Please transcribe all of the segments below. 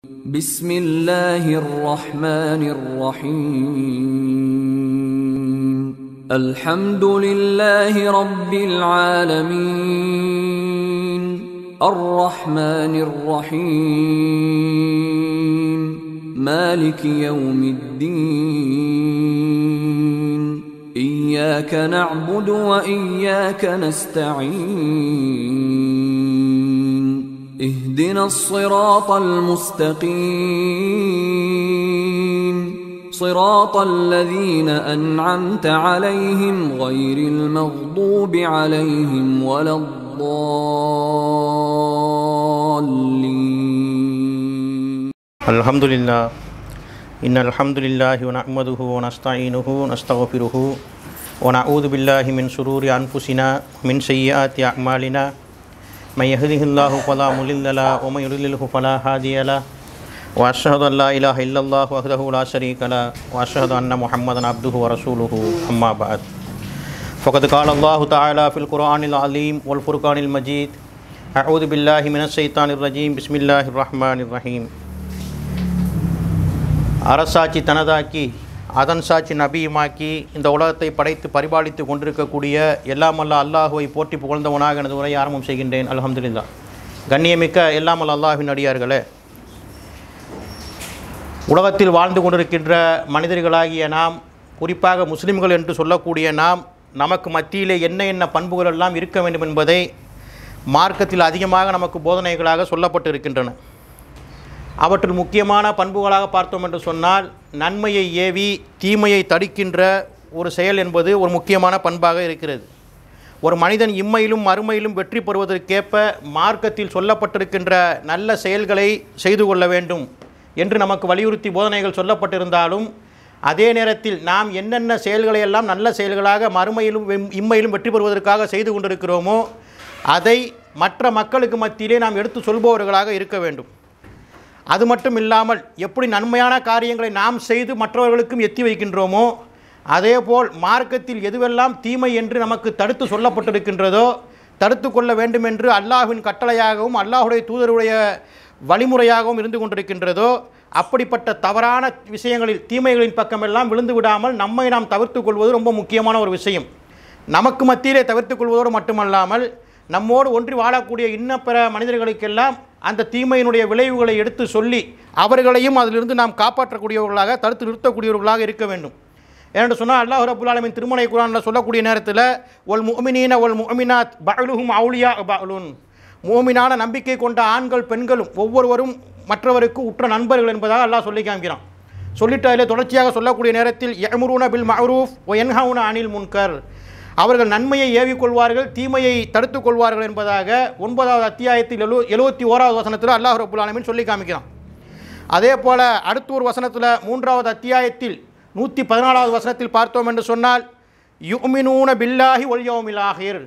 بسم الله الرحمن الرحيم الحمد لله رب العالمين الرحمن الرحيم مالك يوم الدين إياك نعبد وإياك نستعين اهدنا الصراط المستقيم صراط الذين أنعمت عليهم غير المغضوب عليهم ولا الضالين الحمد لله إن الحمد لله ونحمده ونستعينه ونستغفره ونعوذ بالله من شرور أنفسنا ومن سيئات أعمالنا من يهده الله فلا مضل له ومن يضلله فلا هادي له وأشهد أن لا إله إلا الله وحده لا شريك له وأشهد أن محمدا عبده ورسوله أما بعد فقد قال الله تعالى في القرآن العظيم والفرقان المجيد أعوذ بالله من الشيطان الرجيم بسم الله الرحمن الرحيم அரசாட்சி தனதாக்கி அதன் சாட்சி நபியுமாக்கி இந்த உலகத்தை படைத்து பரிபாலித்து கொண்டிருக்கக்கூடிய எல்லாமல்ல அல்லாஹுவை போற்றி புகழ்ந்தவனாக எனது உரையை ஆரம்பம் செய்கின்றேன் அல்ஹம்துலில்லா கண்ணியமிக்க எல்லாமல்ல அல்லாஹின் அடியார்களே உலகத்தில் வாழ்ந்து கொண்டிருக்கின்ற மனிதர்களாகிய நாம் குறிப்பாக முஸ்லிம்கள் என்று சொல்லக்கூடிய நாம் நமக்கு மத்தியிலே என்ன என்ன பண்புகள் எல்லாம் இருக்க வேண்டும் என்பதை மார்க்கத்தில் அதிகமாக நமக்கு போதனைகளாக சொல்லப்பட்டு இருக்கின்றன அவற்றில் முக்கியமான பண்புகளாக பார்த்தோம் என்று சொன்னால் நன்மையை ஏவி தீமையை தடுக்கின்ற ஒரு செயல் என்பது ஒரு முக்கியமான பண்பாக இருக்கிறது ஒரு மனிதன் இம்மையிலும் மறுமையிலும் வெற்றி பெறுவதற்கேற்ப மார்க்கத்தில் சொல்லப்பட்டிருக்கின்ற நல்ல செயல்களை செய்து கொள்ள வேண்டும் என்று நமக்கு வலியுறுத்தி போதனைகள் சொல்லப்பட்டிருந்தாலும் அதே நேரத்தில் நாம் என்னென்ன செயல்களை எல்லாம் நல்ல செயல்களாக மறுமையிலும் வெம்- இம்மையிலும் வெற்றி பெறுவதற்காக செய்து கொண்டிருக்கிறோமோ அதை மற்ற மக்களுக்கு மத்தியிலே நாம் எடுத்து சொல்பவர்களாக இருக்க வேண்டும் அது மட்டும் இல்லாமல் எப்படி நன்மையான காரியங்களை நாம் செய்து மற்றவர்களுக்கும் எத்தி வைக்கின்றோமோ அதேபோல் மார்க்கத்தில் எதுவெல்லாம் தீமை என்று நமக்கு தடுத்து சொல்லப்பட்டிருக்கின்றதோ தடுத்து கொள்ள வேண்டும் என்று அல்லாஹ்வின் கட்டளையாகவும் அல்லாஹுடைய தூதருடைய வழிமுறையாகவும் இருந்து கொண்டிருக்கின்றதோ அப்படிப்பட்ட தவறான விஷயங்களில் தீமைகளின் பக்கமெல்லாம் விழுந்து விடாமல் நம்மை நாம் தவிர்த்து கொள்வது ரொம்ப முக்கியமான ஒரு விஷயம் நமக்கு மத்தியிலே தவிர்த்துக் கொள்வதோடு மட்டுமல்லாமல் நம்மோடு ஒன்றி வாழக்கூடிய இன்ன பிற மனிதர்களுக்கெல்லாம் அந்த தீமையினுடைய விளைவுகளை எடுத்து சொல்லி அவர்களையும் அதிலிருந்து நாம் காப்பாற்றக்கூடியவர்களாக தடுத்து நிறுத்தக்கூடியவர்களாக இருக்க வேண்டும் ஏனென்று சொன்னால் அல்லாஹ் ரபுல் ஆலமின் திருமலை குரானில் சொல்லக்கூடிய நேரத்தில் ஒல் முഅமினீன ஒல் முஅமினாத் பஅலுஹும் அவுலியா பஅலுன் மூமினான நம்பிக்கை கொண்ட ஆண்கள் பெண்களும் ஒவ்வொருவரும் மற்றவருக்கு உற்ற நண்பர்கள் என்பதாக அல்லாஹ் சொல்லி காமிக்கிறான் சொல்லிட்டு அதில் தொடர்ச்சியாக சொல்லக்கூடிய நேரத்தில் யமுருன பில் மஅரூஃப் ஒ என்ஹவுன அனில் முன்கர் அவர்கள் நன்மையை ஏவிக்கொள்வார்கள் தீமையை தடுத்துக் கொள்வார்கள் என்பதாக ஒன்பதாவது அத்தியாயத்தில் எழு எழுபத்தி ஓராவது வசனத்தில் அல்லாஹ் ரபுல் ஆலமீன் சொல்லி காமிக்கிறான் அதே போல் அடுத்த ஒரு வசனத்தில் மூன்றாவது அத்தியாயத்தில் நூற்றி பதினாலாவது வசனத்தில் பார்த்தோம் என்று சொன்னால் யுமினூன பில்லாஹி ஒல்யோமில் ஆகிர்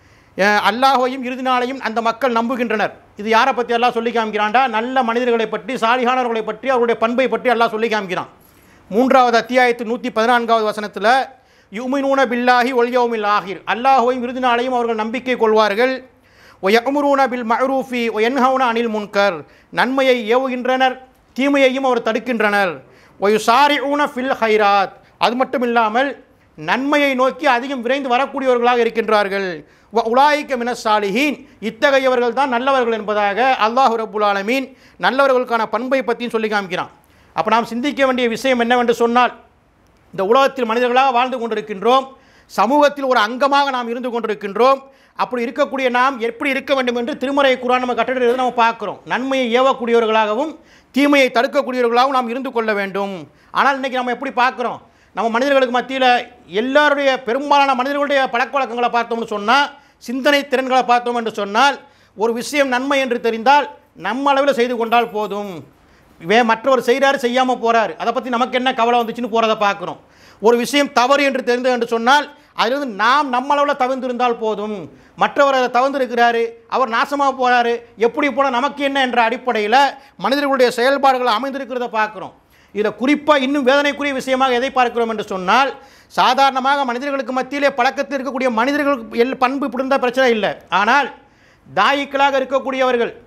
அல்லாஹையும் இறுதி நாளையும் அந்த மக்கள் நம்புகின்றனர் இது யாரை பற்றி அல்லாஹ் சொல்லி காமிக்கிறான்டா நல்ல மனிதர்களை பற்றி சாலிகானவர்களை பற்றி அவருடைய பண்பை பற்றி அல்லாஹ் சொல்லி காமிக்கிறான் மூன்றாவது அத்தியாயத்து நூற்றி பதினான்காவது வசனத்தில் யுமினூன பில்லாஹி ஒல்யோமில் ஆகிர் அல்லாஹையும் இறுதி நாளையும் அவர்கள் நம்பிக்கை கொள்வார்கள் ஒயமுரூன பில் மஹரூஃபி ஒயன்ஹவுன அனில் முன்கர் நன்மையை ஏவுகின்றனர் தீமையையும் அவர் தடுக்கின்றனர் ஒயு சாரி ஊன ஃபில் ஹைராத் அது மட்டும் இல்லாமல் நன்மையை நோக்கி அதிகம் விரைந்து வரக்கூடியவர்களாக இருக்கின்றார்கள் வ உலாய்க்க மின சாலிஹீன் இத்தகையவர்கள் தான் நல்லவர்கள் என்பதாக அல்லாஹ் ரபுல் ஆலமீன் நல்லவர்களுக்கான பண்பை பற்றியும் சொல்லி காமிக்கிறான் அப்போ நாம் சிந்திக்க வேண்டிய விஷயம் என்னவென்று சொன்னால் இந்த உலகத்தில் மனிதர்களாக வாழ்ந்து கொண்டிருக்கின்றோம் சமூகத்தில் ஒரு அங்கமாக நாம் இருந்து கொண்டிருக்கின்றோம் அப்படி இருக்கக்கூடிய நாம் எப்படி இருக்க வேண்டும் என்று திருமறை குரான் நம்ம கட்டளை நம்ம பார்க்குறோம் நன்மையை ஏவக்கூடியவர்களாகவும் தீமையை தடுக்கக்கூடியவர்களாகவும் நாம் இருந்து கொள்ள வேண்டும் ஆனால் இன்றைக்கி நம்ம எப்படி பார்க்குறோம் நம்ம மனிதர்களுக்கு மத்தியில் எல்லாருடைய பெரும்பாலான மனிதர்களுடைய பழக்க வழக்கங்களை பார்த்தோம்னு சொன்னால் சிந்தனை திறன்களை பார்த்தோம் என்று சொன்னால் ஒரு விஷயம் நன்மை என்று தெரிந்தால் நம்ம அளவில் செய்து கொண்டால் போதும் வே மற்றவர் செய்கிறாரு செய்யாமல் போகிறாரு அதை பற்றி நமக்கு என்ன கவலை வந்துச்சுன்னு போகிறத பார்க்குறோம் ஒரு விஷயம் தவறு என்று தெரிந்தது என்று சொன்னால் அதிலிருந்து நாம் நம்ம அளவில் தவிர்ந்திருந்தால் போதும் மற்றவர் அதை தவிர்ந்திருக்கிறாரு அவர் நாசமாக போகிறாரு எப்படி போனால் நமக்கு என்ன என்ற அடிப்படையில் மனிதர்களுடைய செயல்பாடுகள் அமைந்திருக்கிறத பார்க்குறோம் இதில் குறிப்பாக இன்னும் வேதனைக்குரிய விஷயமாக எதை பார்க்கிறோம் என்று சொன்னால் சாதாரணமாக மனிதர்களுக்கு மத்தியிலே பழக்கத்தில் இருக்கக்கூடிய மனிதர்களுக்கு எல் பண்பு இப்படி இருந்தால் பிரச்சனை இல்லை ஆனால் தாயிக்களாக இருக்கக்கூடியவர்கள்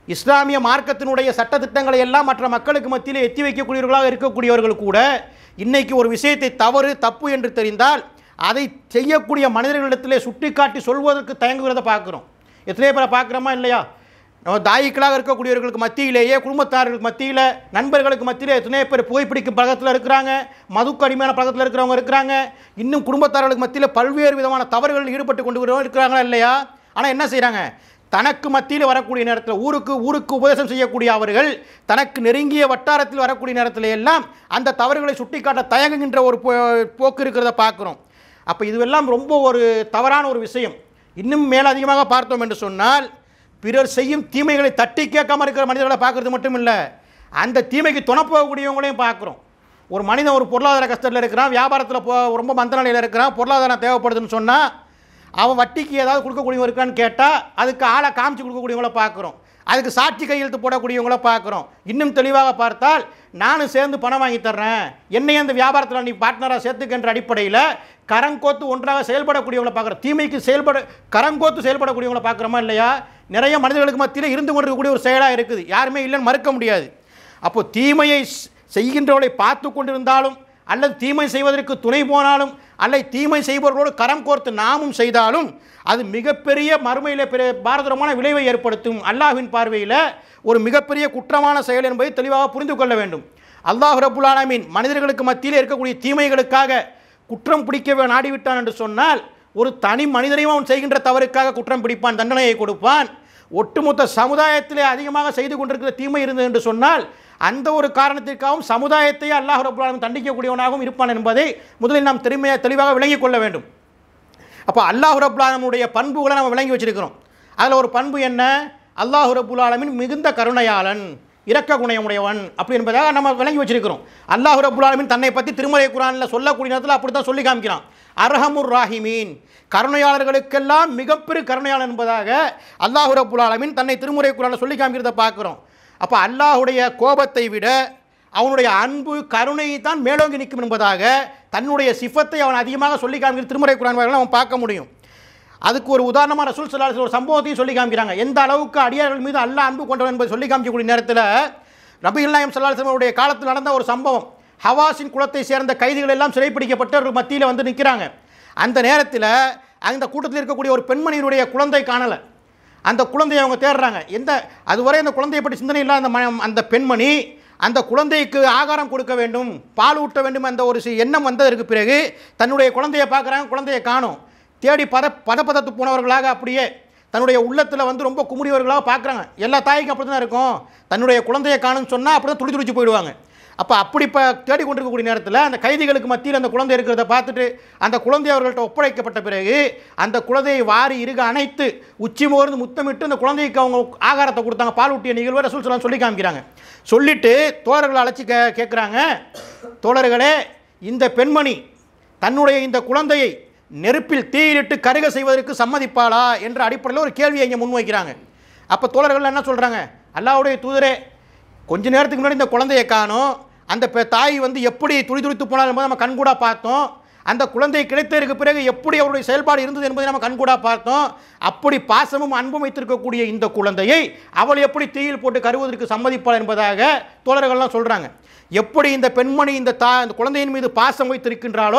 இஸ்லாமிய மார்க்கத்தினுடைய சட்டத்திட்டங்களை எல்லாம் மற்ற மக்களுக்கு மத்தியில் எத்தி வைக்கக்கூடியவர்களாக இருக்கக்கூடியவர்கள் கூட இன்னைக்கு ஒரு விஷயத்தை தவறு தப்பு என்று தெரிந்தால் அதை செய்யக்கூடிய மனிதர்களிடத்திலே சுட்டிக்காட்டி சொல்வதற்கு தயங்குகிறத பார்க்குறோம் எத்தனை பேரை பார்க்குறோமா இல்லையா நம்ம தாயிக்களாக இருக்கக்கூடியவர்களுக்கு மத்தியிலேயே குடும்பத்தார்களுக்கு மத்தியில் நண்பர்களுக்கு மத்தியில் எத்தனையோ பேர் புகைப்பிடிக்கும் பழக்கத்தில் இருக்கிறாங்க மதுக்கு அடிமையான பழக்கத்தில் இருக்கிறவங்க இருக்கிறாங்க இன்னும் குடும்பத்தார்களுக்கு மத்தியில் பல்வேறு விதமான தவறுகளில் ஈடுபட்டு கொண்டு வரவங்க இருக்கிறாங்களா இல்லையா ஆனால் என்ன செய்கிறாங்க தனக்கு மத்தியில் வரக்கூடிய நேரத்தில் ஊருக்கு ஊருக்கு உபதேசம் செய்யக்கூடிய அவர்கள் தனக்கு நெருங்கிய வட்டாரத்தில் வரக்கூடிய நேரத்தில் எல்லாம் அந்த தவறுகளை சுட்டிக்காட்ட தயங்குகின்ற ஒரு போ- போக்கு இருக்கிறத பார்க்குறோம் அப்போ இதுவெல்லாம் ரொம்ப ஒரு தவறான ஒரு விஷயம் இன்னும் மேலதிகமாக பார்த்தோம் என்று சொன்னால் பிறர் செய்யும் தீமைகளை தட்டி கேட்காம இருக்கிற மனிதர்களை பார்க்கறது மட்டும் இல்லை அந்த தீமைக்கு துணை போகக்கூடியவங்களையும் பார்க்குறோம் ஒரு மனிதன் ஒரு பொருளாதார கஷ்டத்தில் இருக்கிறான் வியாபாரத்தில் போ ரொம்ப மந்த நிலையில் இருக்கிறான் பொருளாதாரம் தேவைப்படுதுன்னு சொன்னால் அவன் வட்டிக்கு ஏதாவது கொடுக்கக்கூடியவங்க இருக்கான்னு கேட்டால் அதுக்கு ஆளை காமிச்சு கொடுக்கக்கூடியவங்கள பார்க்குறோம் அதுக்கு சாட்சி கையெழுத்து போடக்கூடியவங்கள பார்க்குறோம் இன்னும் தெளிவாக பார்த்தால் நானும் சேர்ந்து பணம் வாங்கி தர்றேன் என்னையும் அந்த வியாபாரத்தில் நீ பார்ட்னராக சேர்த்துக்கின்ற அடிப்படையில் கரங்கோத்து ஒன்றாக செயல்படக்கூடியவங்கள பார்க்குறோம் தீமைக்கு செயல்பட கரங்கோத்து செயல்படக்கூடியவங்கள பார்க்குறோமா இல்லையா நிறைய மனிதர்களுக்கு மத்தியில் இருந்து கொண்டிருக்கக்கூடிய ஒரு செயலாக இருக்குது யாருமே இல்லைன்னு மறுக்க முடியாது அப்போ தீமையை ஸ்- செய்கின்றவளை பார்த்து கொண்டிருந்தாலும் அல்லது தீமை செய்வதற்கு துணை போனாலும் அல்லது தீமை செய்பவர்களோடு கரம் கோர்த்து நாமும் செய்தாலும் அது மிகப்பெரிய மறுமையில் பெரிய பாரதூரமான விளைவை ஏற்படுத்தும் அல்லாஹ்வின் பார்வையில் ஒரு மிகப்பெரிய குற்றமான செயல் என்பதை தெளிவாக புரிந்து கொள்ள வேண்டும் அல்லாஹ் ரபுல் ஆலமீன் மனிதர்களுக்கு மத்தியில் இருக்கக்கூடிய தீமைகளுக்காக குற்றம் பிடிக்க நாடிவிட்டான் என்று சொன்னால் ஒரு தனி மனிதனையும் அவன் செய்கின்ற தவறுக்காக குற்றம் பிடிப்பான் தண்டனையை கொடுப்பான் ஒட்டுமொத்த சமுதாயத்திலே அதிகமாக செய்து கொண்டிருக்கிற தீமை இருந்தது என்று சொன்னால் அந்த ஒரு காரணத்திற்காகவும் சமுதாயத்தை அல்லாஹ் ரபுல் ஆலமீன் தண்டிக்கக்கூடியவனாகவும் இருப்பான் என்பதை முதலில் நாம் தெளிமையாக தெளிவாக விளங்கிக் கொள்ள வேண்டும் அப்போ அல்லாஹ் ரபுல் ஆலமுடைய பண்புகளை நம்ம விளங்கி வச்சிருக்கிறோம் அதில் ஒரு பண்பு என்ன அல்லாஹ் ரபுல் ஆலமின் மிகுந்த கருணையாளன் இரக்க குணமுடையவன் அப்படி என்பதாக நம்ம விளங்கி வச்சிருக்கிறோம் அல்லாஹ் ரபுல் ஆலமின் தன்னை பற்றி திருமலை குரானில் சொல்லக்கூடிய நேரத்தில் அப்படி தான் சொல்லி காமிக்கிறான் அர்ஹமுர் ராஹிமீன் கருணையாளர்களுக்கெல்லாம் மிகப்பெரிய கருணையாளன் என்பதாக அல்லாஹ் ரபுல் ஆலமின் தன்னை திருமுறை குரானில் சொல்லி காமிக்கிறத பார்க்குறோம் அப்போ அல்லாஹுடைய கோபத்தை விட அவனுடைய அன்பு கருணை தான் மேலோங்கி நிற்கும் என்பதாக தன்னுடைய சிஃபத்தை அவன் அதிகமாக சொல்லி காமிக்கிற திருமுறை குரான் வாயிலாக அவன் பார்க்க முடியும் அதுக்கு ஒரு உதாரணமாக ரசூல் சல்லாஹ் ஒரு சம்பவத்தையும் சொல்லி காமிக்கிறாங்க எந்த அளவுக்கு அடியார்கள் மீது அல்லாஹ் அன்பு கொண்டவன் என்பதை சொல்லி காமிக்கக்கூடிய நேரத்தில் நபிகள் நாயம் சல்லாஹ் காலத்தில் நடந்த ஒரு சம்பவம் ஹவாஸின் குலத்தை சேர்ந்த கைதிகள் எல்லாம் சிறைப்பிடிக்கப்பட்டு மத்தியில் வந்து நிற்கிறாங்க அந்த நேரத்தில் அந்த கூட்டத்தில் இருக்கக்கூடிய ஒரு பெண்மணியினுடைய குழந்தை காணலை அந்த குழந்தையை அவங்க தேடுறாங்க எந்த அதுவரை அந்த குழந்தையை பற்றி சிந்தனை இல்லாத அந்த ம- அந்த பெண்மணி அந்த குழந்தைக்கு ஆகாரம் கொடுக்க வேண்டும் பால் ஊட்ட வேண்டும் அந்த ஒரு சி- எண்ணம் வந்ததற்கு பிறகு தன்னுடைய குழந்தையை பார்க்குறாங்க குழந்தையை காணும் தேடி பத பதப்பதத்து போனவர்களாக அப்படியே தன்னுடைய உள்ளத்தில் வந்து ரொம்ப குமுறியவர்களாக பார்க்குறாங்க எல்லா தாய்க்கும் அப்படி தான் இருக்கும் தன்னுடைய குழந்தையை காணும்னு சொன்னால் அப்படி தான் துடி துடிச்சு போயிடுவாங்க அப்போ அப்படி இப்போ தேடிக்கொண்டிருக்கக்கூடிய நேரத்தில் அந்த கைதிகளுக்கு மத்தியில் அந்த குழந்தை இருக்கிறத பார்த்துட்டு அந்த குழந்தை அவர்கள்ட்ட ஒப்படைக்கப்பட்ட பிறகு அந்த குழந்தையை வாரி இருக அணைத்து உச்சி மோர்ந்து முத்தமிட்டு அந்த குழந்தைக்கு அவங்க ஆகாரத்தை கொடுத்தாங்க பால் ஊட்டிய நிகழ்வை ரசூல் சொல்லலாம் சொல்லி காமிக்கிறாங்க சொல்லிட்டு தோழர்களை அழைச்சி கே கேட்குறாங்க தோழர்களே இந்த பெண்மணி தன்னுடைய இந்த குழந்தையை நெருப்பில் தீயிலிட்டு கருக செய்வதற்கு சம்மதிப்பாளா என்ற அடிப்படையில் ஒரு கேள்வியை இங்கே முன்வைக்கிறாங்க அப்போ தோழர்கள் என்ன சொல்கிறாங்க அல்லாஹ்வுடைய தூதரே கொஞ்ச நேரத்துக்கு முன்னாடி இந்த குழந்தையை காணோம் அந்த பெ- தாய் வந்து எப்படி துடி துடித்து போனார் என்பதை நம்ம கண்கூடா பார்த்தோம் அந்த குழந்தை கிடைத்ததற்கு பிறகு எப்படி அவருடைய செயல்பாடு இருந்தது என்பதை நம்ம கண்கூடா பார்த்தோம் அப்படி பாசமும் அன்பும் வைத்திருக்கக்கூடிய இந்த குழந்தையை அவள் எப்படி தீயில் போட்டு கருவதற்கு சம்மதிப்பாள் என்பதாக தோழர்கள்லாம் சொல்கிறாங்க எப்படி இந்த பெண்மணி இந்த தா இந்த குழந்தையின் மீது பாசம் வைத்திருக்கின்றாளோ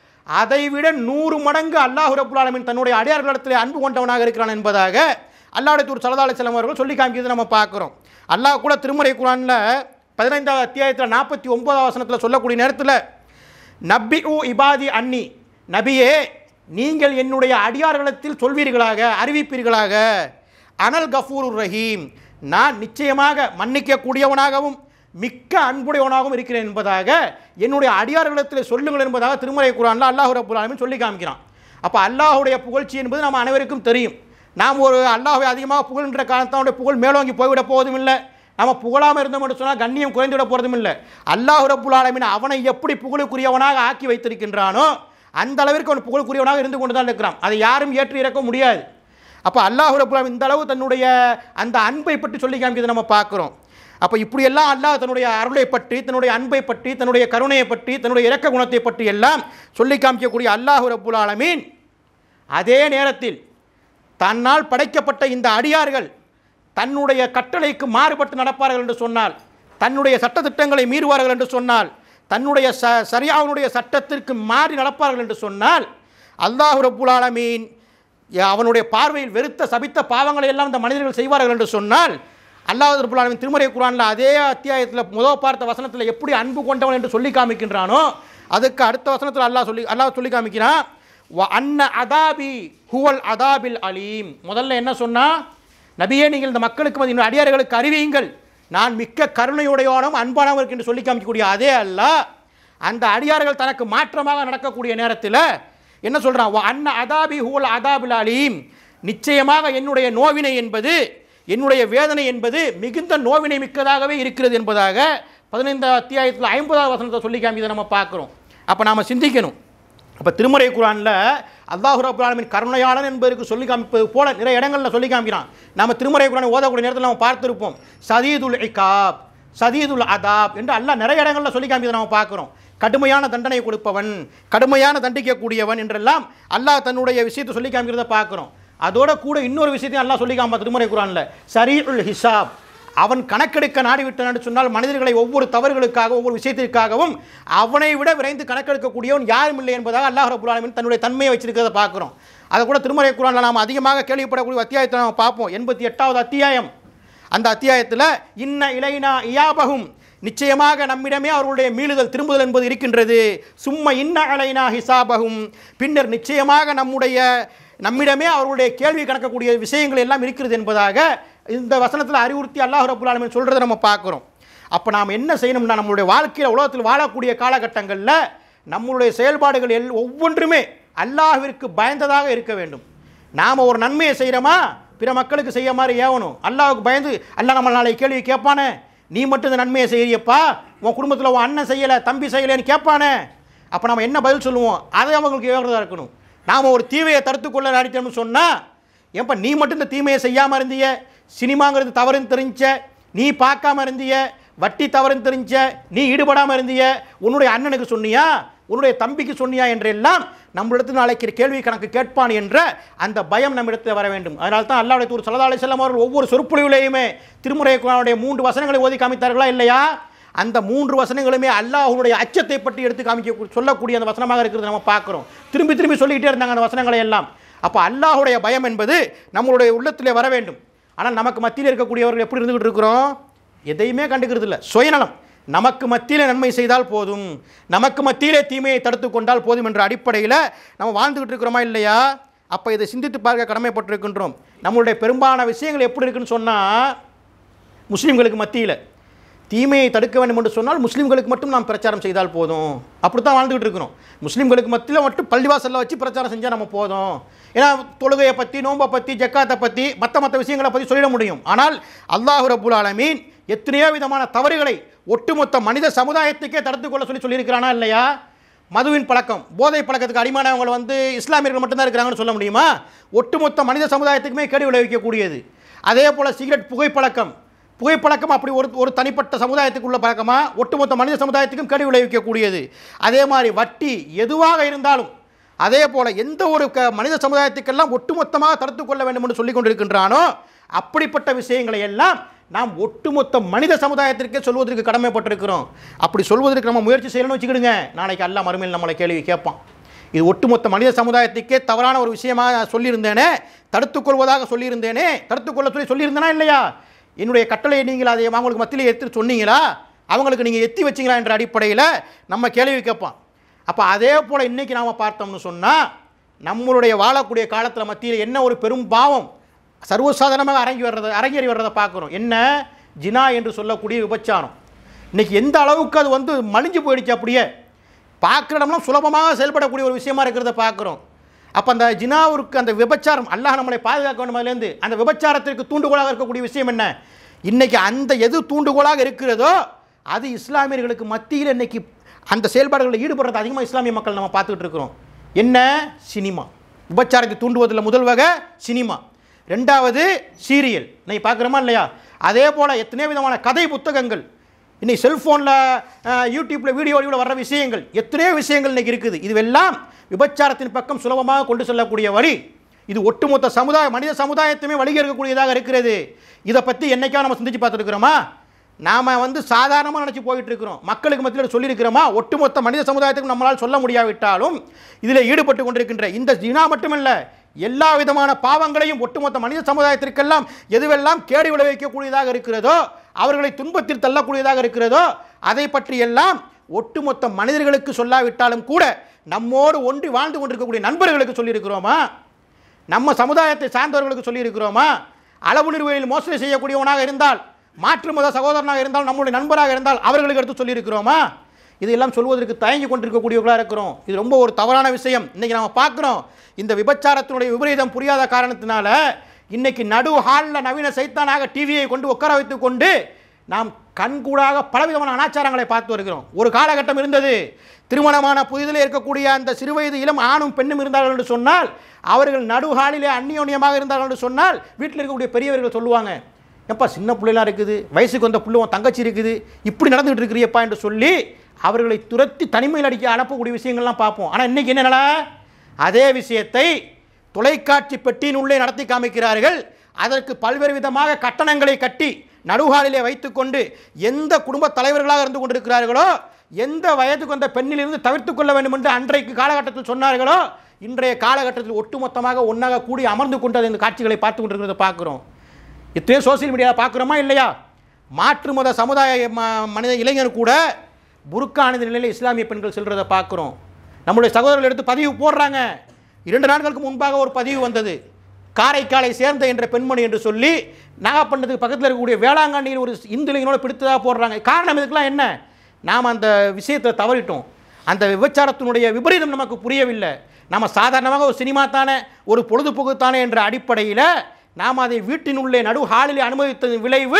அதைவிட நூறு மடங்கு அல்லாஹ் ரபுல் ஆலமீன் தன்னுடைய அடியார்களிடத்தில் அன்பு கொண்டவனாக இருக்கிறான் என்பதாக அல்லாஹ் தூர் சல்லா அலிஸ்லாம் அவர்கள் சொல்லி காமிக்கிறது நம்ம பார்க்குறோம் அல்லாஹ் கூட திருமறை குரானில் பதினைந்தாவது அத்தியாயத்தில் நாற்பத்தி ஒன்பதாவது வசனத்தில் சொல்லக்கூடிய நேரத்தில் நப்பி உ இபாதி அன்னி நபியே நீங்கள் என்னுடைய அடியார்களிடத்தில் சொல்வீர்களாக அறிவிப்பீர்களாக அனல் கஃபூர் ரஹீம் நான் நிச்சயமாக மன்னிக்கக்கூடியவனாகவும் மிக்க அன்புடையவனாகவும் இருக்கிறேன் என்பதாக என்னுடைய அடியார்களிடத்தில் சொல்லுங்கள் என்பதாக திருமறை குரானில் அல்லாஹ் ரபுல் ஆலமீன் சொல்லி காமிக்கிறான் அப்போ அல்லாஹ்வுடைய புகழ்ச்சி என்பது நம்ம அனைவருக்கும் தெரியும் நாம் ஒரு அல்லாஹ்வை அதிகமாக புகழ்கின்ற காரணத்தானுடைய புகழ் மேலோங்கி போய்விட போவதும் இல்லை நம்ம புகழாமல் இருந்தோம் என்று சொன்னால் கண்ணியம் குறைந்துவிட போகிறதும் இல்லை அல்லாஹ் ரப்புல் ஆலமீன் அவனை எப்படி புகழுக்குரியவனாக ஆக்கி வைத்திருக்கின்றானோ அந்த அளவிற்கு அவன் புகழுக்குரியவனாக இருந்து கொண்டு தான் இருக்கிறான் அதை யாரும் ஏற்றி இறக்க முடியாது அப்போ அல்லாஹ் ரப்புல் ஆலமீன் இந்த அளவு தன்னுடைய அந்த அன்பை பற்றி சொல்லி காமிக்கிறது நம்ம பார்க்குறோம் அப்போ இப்படியெல்லாம் அல்லாஹ் தன்னுடைய அருளை பற்றி தன்னுடைய அன்பை பற்றி தன்னுடைய கருணையை பற்றி தன்னுடைய இரக்க குணத்தை பற்றி எல்லாம் சொல்லி காமிக்கக்கூடிய அல்லாஹ் ரப்புல் ஆலமீன் அதே நேரத்தில் தன்னால் படைக்கப்பட்ட இந்த அடியார்கள் தன்னுடைய கட்டளைக்கு மாறுபட்டு நடப்பார்கள் என்று சொன்னால் தன்னுடைய சட்டத்திட்டங்களை மீறுவார்கள் என்று சொன்னால் தன்னுடைய ச சரியாவுடைய சட்டத்திற்கு மாறி நடப்பார்கள் என்று சொன்னால் அல்லாஹ் ரப்புல் ஆலமீன் அவனுடைய பார்வையில் வெறுத்த சபித்த பாவங்களை எல்லாம் இந்த மனிதர்கள் செய்வார்கள் என்று சொன்னால் அல்லாஹ் ரப்புல் ஆலமீன் திருமறை குரானில் அதே அத்தியாயத்தில் முதல் பார்த்த வசனத்தில் எப்படி அன்பு கொண்டவன் என்று சொல்லி காமிக்கின்றானோ அதுக்கு அடுத்த வசனத்தில் அல்லாஹ் சொல்லி அல்லாஹ் சொல்லி காமிக்கிறான் வ அன்ன அதாபி ஹுவல் அதாபில் அலீம் முதல்ல என்ன சொன்னா நபியே நீங்கள் இந்த மக்களுக்கு வந்து இன்னும் அடியார்களுக்கு அறிவியுங்கள் நான் மிக்க கருணையுடையவனும் அன்பானவன் இருக்கு என்று சொல்லி காமிக்கக்கூடிய அதே அல்லாஹ் அந்த அடியார்கள் தனக்கு மாற்றமாக நடக்கக்கூடிய நேரத்தில் என்ன சொல்றான் வ அன்ன அதாபி ஹுவல் அதாபில் அலீம் நிச்சயமாக என்னுடைய நோவினை என்பது என்னுடைய வேதனை என்பது மிகுந்த நோவினை மிக்கதாகவே இருக்கிறது என்பதாக பதினைந்தாம் அத்தியாயத்தில் ஐம்பதாவது வசனத்தை சொல்லி காமிக்கிறதை நம்ம பார்க்குறோம் அப்போ நாம் சிந்திக்கணும் அப்போ திருமறை குரானில் அல்லாஹு ரபுல் ஆலமீன் கருணையாளன் என்பதற்கு சொல்லி காமிப்பது போல நிறைய இடங்களில் சொல்லி காமிக்கிறான் நம்ம திருமறை குரானை ஓதக்கூடிய நேரத்தில் நம்ம பார்த்துருப்போம் சதீதுல் இகாப் சதீதுல் அதாப் என்று அல்லாஹ் நிறைய இடங்களில் சொல்லி காமிக்கிறதை நம்ம பார்க்குறோம் கடுமையான தண்டனை கொடுப்பவன் கடுமையான தண்டிக்கக்கூடியவன் என்றெல்லாம் அல்லாஹ் தன்னுடைய விஷயத்தை சொல்லி காமிக்கிறத பார்க்குறோம் அதோட கூட இன்னொரு விஷயத்தையும் அல்லாஹ் சொல்லி காமிப்பா திருமறை குரானில் சரீஉல் ஹிசாப் அவன் கணக்கெடுக்க நாடிவிட்டான் என்று சொன்னால் மனிதர்களை ஒவ்வொரு தவறுகளுக்காக ஒவ்வொரு விஷயத்திற்காகவும் அவனை விட விரைந்து கணக்கெடுக்கக்கூடியவன் யாரும் இல்லை என்பதாக அல்லாஹ் ரபுல் ஆலமீன் தன்னுடைய தன்மையை வச்சிருக்கிறத பார்க்குறோம் அதை கூட திருமறை குரானில் நாம் அதிகமாக கேள்விப்படக்கூடிய அத்தியாயத்தை நாம் பார்ப்போம் எண்பத்தி எட்டாவது அத்தியாயம் அந்த அத்தியாயத்தில் இன்ன இலைனா இயாபகும் நிச்சயமாக நம்மிடமே அவர்களுடைய மீளுதல் திரும்புதல் என்பது இருக்கின்றது சும்மா இன்ன அலைனா ஹிசாபகும் பின்னர் நிச்சயமாக நம்முடைய நம்மிடமே அவர்களுடைய கேள்வி கணக்கக்கூடிய விஷயங்கள் எல்லாம் இருக்கிறது என்பதாக இந்த வசனத்தில் அறிவுறுத்தி அல்லாஹ் ரபுல் ஆலமீன் சொல்கிறத நம்ம பார்க்குறோம் அப்போ நாம் என்ன செய்யணும்னா நம்மளுடைய வாழ்க்கையில் உலகத்தில் வாழக்கூடிய காலகட்டங்களில் நம்மளுடைய செயல்பாடுகள் எல் ஒவ்வொன்றுமே அல்லாஹ்விற்கு பயந்ததாக இருக்க வேண்டும் நாம் ஒரு நன்மையை செய்கிறோமா பிற மக்களுக்கு செய்ய மாதிரி ஏவணும் அல்லாஹ்வுக்கு பயந்து அல்லாஹ் நம்ம நாளைக்கு கேள்வி கேட்பானே நீ மட்டும் இந்த நன்மையை செய்யறியப்பா உன் குடும்பத்தில் உன் அண்ணன் செய்யலை தம்பி செய்யலைன்னு கேட்பானே அப்போ நம்ம என்ன பதில் சொல்லுவோம் அதை அவங்களுக்கு ஏவுறதா இருக்கணும் நாம் ஒரு தீவையை தடுத்துக்கொள்ள நடித்தோம்னு சொன்னால் ஏன்பா நீ மட்டும் இந்த தீமையை செய்யாமல் இருந்திய சினிமாங்கிறது தவறுன்னு தெரிஞ்ச நீ பார்க்காம இருந்திய வட்டி தவறுன்னு தெரிஞ்ச நீ ஈடுபடாமல் இருந்திய உன்னுடைய அண்ணனுக்கு சொன்னியா உன்னுடைய தம்பிக்கு சொன்னியா என்றெல்லாம் நம்மளிடத்தில் நாளைக்கு கேள்வி கணக்கு கேட்பான் என்ற அந்த பயம் நம்மிடத்தில் வர வேண்டும் அதனால தான் அல்லாவுடைய தூர் சல்லா அலி செல்லம் அவர்கள் ஒவ்வொரு சொற்பொழிவுலையுமே திருமுறை குரானுடைய மூன்று வசனங்களை ஓதி காமித்தார்களா இல்லையா அந்த மூன்று வசனங்களுமே அல்லாஹ்வுடைய அச்சத்தை பற்றி எடுத்து காமிக்க சொல்லக்கூடிய அந்த வசனமாக இருக்கிறது நம்ம பார்க்குறோம் திரும்பி திரும்பி சொல்லிக்கிட்டே இருந்தாங்க அந்த வசனங்களை எல்லாம் அப்போ அல்லாஹ்வுடைய பயம் என்பது நம்மளுடைய உள்ளத்திலே வர வேண்டும் ஆனால் நமக்கு மத்தியில் இருக்கக்கூடியவர்கள் எப்படி இருந்துகிட்டு இருக்கிறோம் எதையுமே கண்டுக்கிறது இல்லை சுயநலம் நமக்கு மத்தியில் நன்மை செய்தால் போதும் நமக்கு மத்தியிலே தீமையை தடுத்து கொண்டால் போதும் என்ற அடிப்படையில் நம்ம வாழ்ந்துகிட்டு இருக்கிறோமா இல்லையா அப்போ இதை சிந்தித்து பார்க்க கடமைப்பட்டிருக்கின்றோம் நம்மளுடைய பெரும்பாலான விஷயங்கள் எப்படி இருக்குன்னு சொன்னால் முஸ்லீம்களுக்கு மத்தியில் தீமையை தடுக்க வேண்டும் என்று சொன்னால் முஸ்லீம்களுக்கு மட்டும் நாம் பிரச்சாரம் செய்தால் போதும் அப்படி தான் வாழ்ந்துகிட்டு இருக்கிறோம் முஸ்லீம்களுக்கு மத்தியில் மட்டும் பள்ளிவாசலில் வச்சு பிரச்சாரம் செஞ்சால் நம்ம போதும் ஏன்னா தொழுகையை பற்றி நோன்பை பற்றி ஜக்காத்தை பற்றி மற்ற மற்ற விஷயங்களை பற்றி சொல்லிட முடியும் ஆனால் அல்லாஹ் ரபுல் ஆலமீன் எத்தனையோ விதமான தவறுகளை ஒட்டுமொத்த மனித சமுதாயத்துக்கே தடுத்து கொள்ள சொல்லி சொல்லியிருக்கிறானா இல்லையா மதுவின் பழக்கம் போதை பழக்கத்துக்கு அடிமானவங்க வந்து இஸ்லாமியர்கள் மட்டும்தான் இருக்கிறாங்கன்னு சொல்ல முடியுமா ஒட்டுமொத்த மனித சமுதாயத்துக்குமே கேடு விளைவிக்கக்கூடியது அதே போல் சிகரெட் புகைப்பழக்கம் புகைப்பழக்கம் அப்படி ஒரு ஒரு தனிப்பட்ட சமுதாயத்துக்கு உள்ள பழக்கமா ஒட்டுமொத்த மனித சமுதாயத்துக்கும் கேடு விளைவிக்கக்கூடியது அதே மாதிரி வட்டி எதுவாக இருந்தாலும் அதே போல் எந்த ஒரு க மனித சமுதாயத்துக்கெல்லாம் ஒட்டுமொத்தமாக தடுத்து கொள்ள வேண்டும் என்று சொல்லிக் கொண்டிருக்கின்றானோ அப்படிப்பட்ட விஷயங்களை எல்லாம் நாம் ஒட்டுமொத்த மனித சமுதாயத்திற்கே சொல்வதற்கு கடமைப்பட்டிருக்கிறோம் அப்படி சொல்வதற்கு நம்ம முயற்சி செய்யணும்னு வச்சுக்கிடுங்க நாளைக்கு அல்லா மறுமையில் நம்மளை கேள்வி கேட்பான் இது ஒட்டுமொத்த மனித சமுதாயத்துக்கே தவறான ஒரு விஷயமாக நான் சொல்லியிருந்தேனே தடுத்துக்கொள்வதாக சொல்லியிருந்தேனே தடுத்துக்கொள்ள சொல்லி சொல்லியிருந்தேனா இல்லையா என்னுடைய கட்டளையை நீங்கள் அதை அவங்களுக்கு மத்தியில் எடுத்து சொன்னீங்களா அவங்களுக்கு நீங்கள் எத்தி வச்சீங்களா என்ற அடிப்படையில் நம்ம கேள்வி கேட்பான் அப்போ அதே போல் இன்றைக்கி நாம் பார்த்தோம்னு சொன்னால் நம்மளுடைய வாழக்கூடிய காலத்தில் மத்தியில் என்ன ஒரு பெரும் பாவம் சர்வசாதாரணமாக அரங்கி வர்றதை அரங்கேறி வர்றதை பார்க்குறோம் என்ன ஜினா என்று சொல்லக்கூடிய விபச்சாரம் இன்றைக்கி எந்த அளவுக்கு அது வந்து மலிஞ்சு போயிடுச்சு அப்படியே பார்க்குற இடம்லாம் சுலபமாக செயல்படக்கூடிய ஒரு விஷயமா இருக்கிறத பார்க்குறோம் அப்போ அந்த ஜினாவிற்கு அந்த விபச்சாரம் அல்லாஹ் நம்மளை பாதுகாக்க வேண்டும் அதுலேருந்து அந்த விபச்சாரத்திற்கு தூண்டுகோலாக இருக்கக்கூடிய விஷயம் என்ன இன்றைக்கி அந்த எது தூண்டுகோலாக இருக்கிறதோ அது இஸ்லாமியர்களுக்கு மத்தியில் இன்னைக்கு அந்த செயல்பாடுகளில் ஈடுபடுறது அதிகமாக இஸ்லாமிய மக்கள் நம்ம பார்த்துக்கிட்டு இருக்கிறோம் என்ன சினிமா விபச்சாரத்தை தூண்டுவதில் முதல் வகை சினிமா ரெண்டாவது சீரியல் நீ பார்க்குறோமா இல்லையா அதே போல் எத்தனையோ விதமான கதை புத்தகங்கள் இன்னைக்கு செல்ஃபோனில் யூடியூப்பில் வீடியோவில் வர்ற விஷயங்கள் எத்தனையோ விஷயங்கள் இன்னைக்கு இருக்குது இதுவெல்லாம் விபச்சாரத்தின் பக்கம் சுலபமாக கொண்டு செல்லக்கூடிய வழி இது ஒட்டுமொத்த சமுதாய மனித சமுதாயத்தையுமே வழிகேற்கக்கூடியதாக இருக்கிறது இதை பற்றி என்னைக்கா நம்ம சிந்திச்சு பார்த்துருக்கிறோமா நாம் வந்து சாதாரணமாக நினச்சி போயிட்டு இருக்கிறோம் மக்களுக்கு மத்தியில் சொல்லியிருக்கிறோமா ஒட்டுமொத்த மனித சமுதாயத்துக்கும் நம்மளால் சொல்ல முடியாவிட்டாலும் இதில் ஈடுபட்டு கொண்டிருக்கின்ற இந்த ஜினா மட்டுமல்ல எல்லா விதமான பாவங்களையும் ஒட்டுமொத்த மனித சமுதாயத்திற்கெல்லாம் எதுவெல்லாம் கேடு விளைவிக்கக்கூடியதாக இருக்கிறதோ அவர்களை துன்பத்தில் தள்ளக்கூடியதாக இருக்கிறதோ அதை பற்றியெல்லாம் ஒட்டுமொத்த மனிதர்களுக்கு சொல்லாவிட்டாலும் கூட நம்மோடு ஒன்றி வாழ்ந்து கொண்டிருக்கக்கூடிய நண்பர்களுக்கு சொல்லியிருக்கிறோமா நம்ம சமுதாயத்தை சார்ந்தவர்களுக்கு சொல்லியிருக்கிறோமா அளவு நிறுவையில் மோசடி செய்யக்கூடியவனாக இருந்தால் மாற்று மத சகோதரனாக இருந்தால் நம்முடைய நண்பராக இருந்தால் அவர்களுக்கு எடுத்து சொல்லியிருக்கிறோமா இதெல்லாம் சொல்வதற்கு தயங்கி கொண்டிருக்கக்கூடியவர்களாக இருக்கிறோம் இது ரொம்ப ஒரு தவறான விஷயம் இன்னைக்கு நம்ம பார்க்குறோம் இந்த விபச்சாரத்தினுடைய விபரீதம் புரியாத காரணத்தினால இன்னைக்கு நடு ஹாலில் நவீன சைத்தானாக டிவியை கொண்டு உட்கார வைத்துக் கொண்டு நாம் கண்கூடாக பலவிதமான அனாச்சாரங்களை பார்த்து வருகிறோம் ஒரு காலகட்டம் இருந்தது திருமணமான புதிதில் இருக்கக்கூடிய அந்த சிறுவயது இளம் ஆணும் பெண்ணும் இருந்தார்கள் என்று சொன்னால் அவர்கள் நடுஹாலிலே அந்நியோன்யமாக இருந்தார்கள் என்று சொன்னால் வீட்டில் இருக்கக்கூடிய பெரியவர்கள் சொல்லுவாங்க எப்பா சின்ன பிள்ளைலாம் இருக்குது வயசுக்கு வந்த புள்ள உன் தங்கச்சி இருக்குது இப்படி நடந்துகிட்டு இருக்கிறியப்பா என்று சொல்லி அவர்களை துரத்தி தனிமையில் அடிக்க அனுப்பக்கூடிய விஷயங்கள்லாம் பார்ப்போம் ஆனால் இன்னைக்கு என்னென்னா அதே விஷயத்தை தொலைக்காட்சி பெட்டியின் உள்ளே நடத்தி காமிக்கிறார்கள் அதற்கு பல்வேறு விதமாக கட்டணங்களை கட்டி நடுகாலிலே வைத்துக்கொண்டு எந்த குடும்ப தலைவர்களாக இருந்து கொண்டிருக்கிறார்களோ எந்த வயதுக்கு வந்த பெண்ணிலிருந்து தவிர்த்து கொள்ள வேண்டும் என்று அன்றைக்கு காலகட்டத்தில் சொன்னார்களோ இன்றைய காலகட்டத்தில் ஒட்டுமொத்தமாக ஒன்றாக கூடி அமர்ந்து கொண்டு அந்த காட்சிகளை பார்த்து கொண்டிருக்கிறத பார்க்குறோம் இத்தனையோ சோசியல் மீடியாவில் பார்க்குறோமா இல்லையா மாற்று மத சமுதாய ம- மனித இளைஞர் கூட புருக்கா அணிந்த நிலையில் இஸ்லாமிய பெண்கள் செல்றதை பார்க்குறோம் நம்முடைய சகோதரர்கள் எடுத்து பதிவு போடுறாங்க இரண்டு நாட்களுக்கு முன்பாக ஒரு பதிவு வந்தது காரைக்காலை சேர்ந்த என்ற பெண்மணி என்று சொல்லி நாகப்பட்டினத்துக்கு பக்கத்தில் இருக்கக்கூடிய வேளாங்கண்ணியில் ஒரு இந்து இளைஞனோட பிடித்ததாக போடுறாங்க காரணம் இதுக்கெல்லாம் என்ன நாம் அந்த விஷயத்தை தவறிட்டோம் அந்த விபச்சாரத்தினுடைய விபரீதம் நமக்கு புரியவில்லை நம்ம சாதாரணமாக ஒரு சினிமா தானே ஒரு பொழுதுபோக்கு தானே என்ற அடிப்படையில் நாம் அதை வீட்டினுள்ளே நடு ஹாலிலே அனுமதித்ததன் விளைவு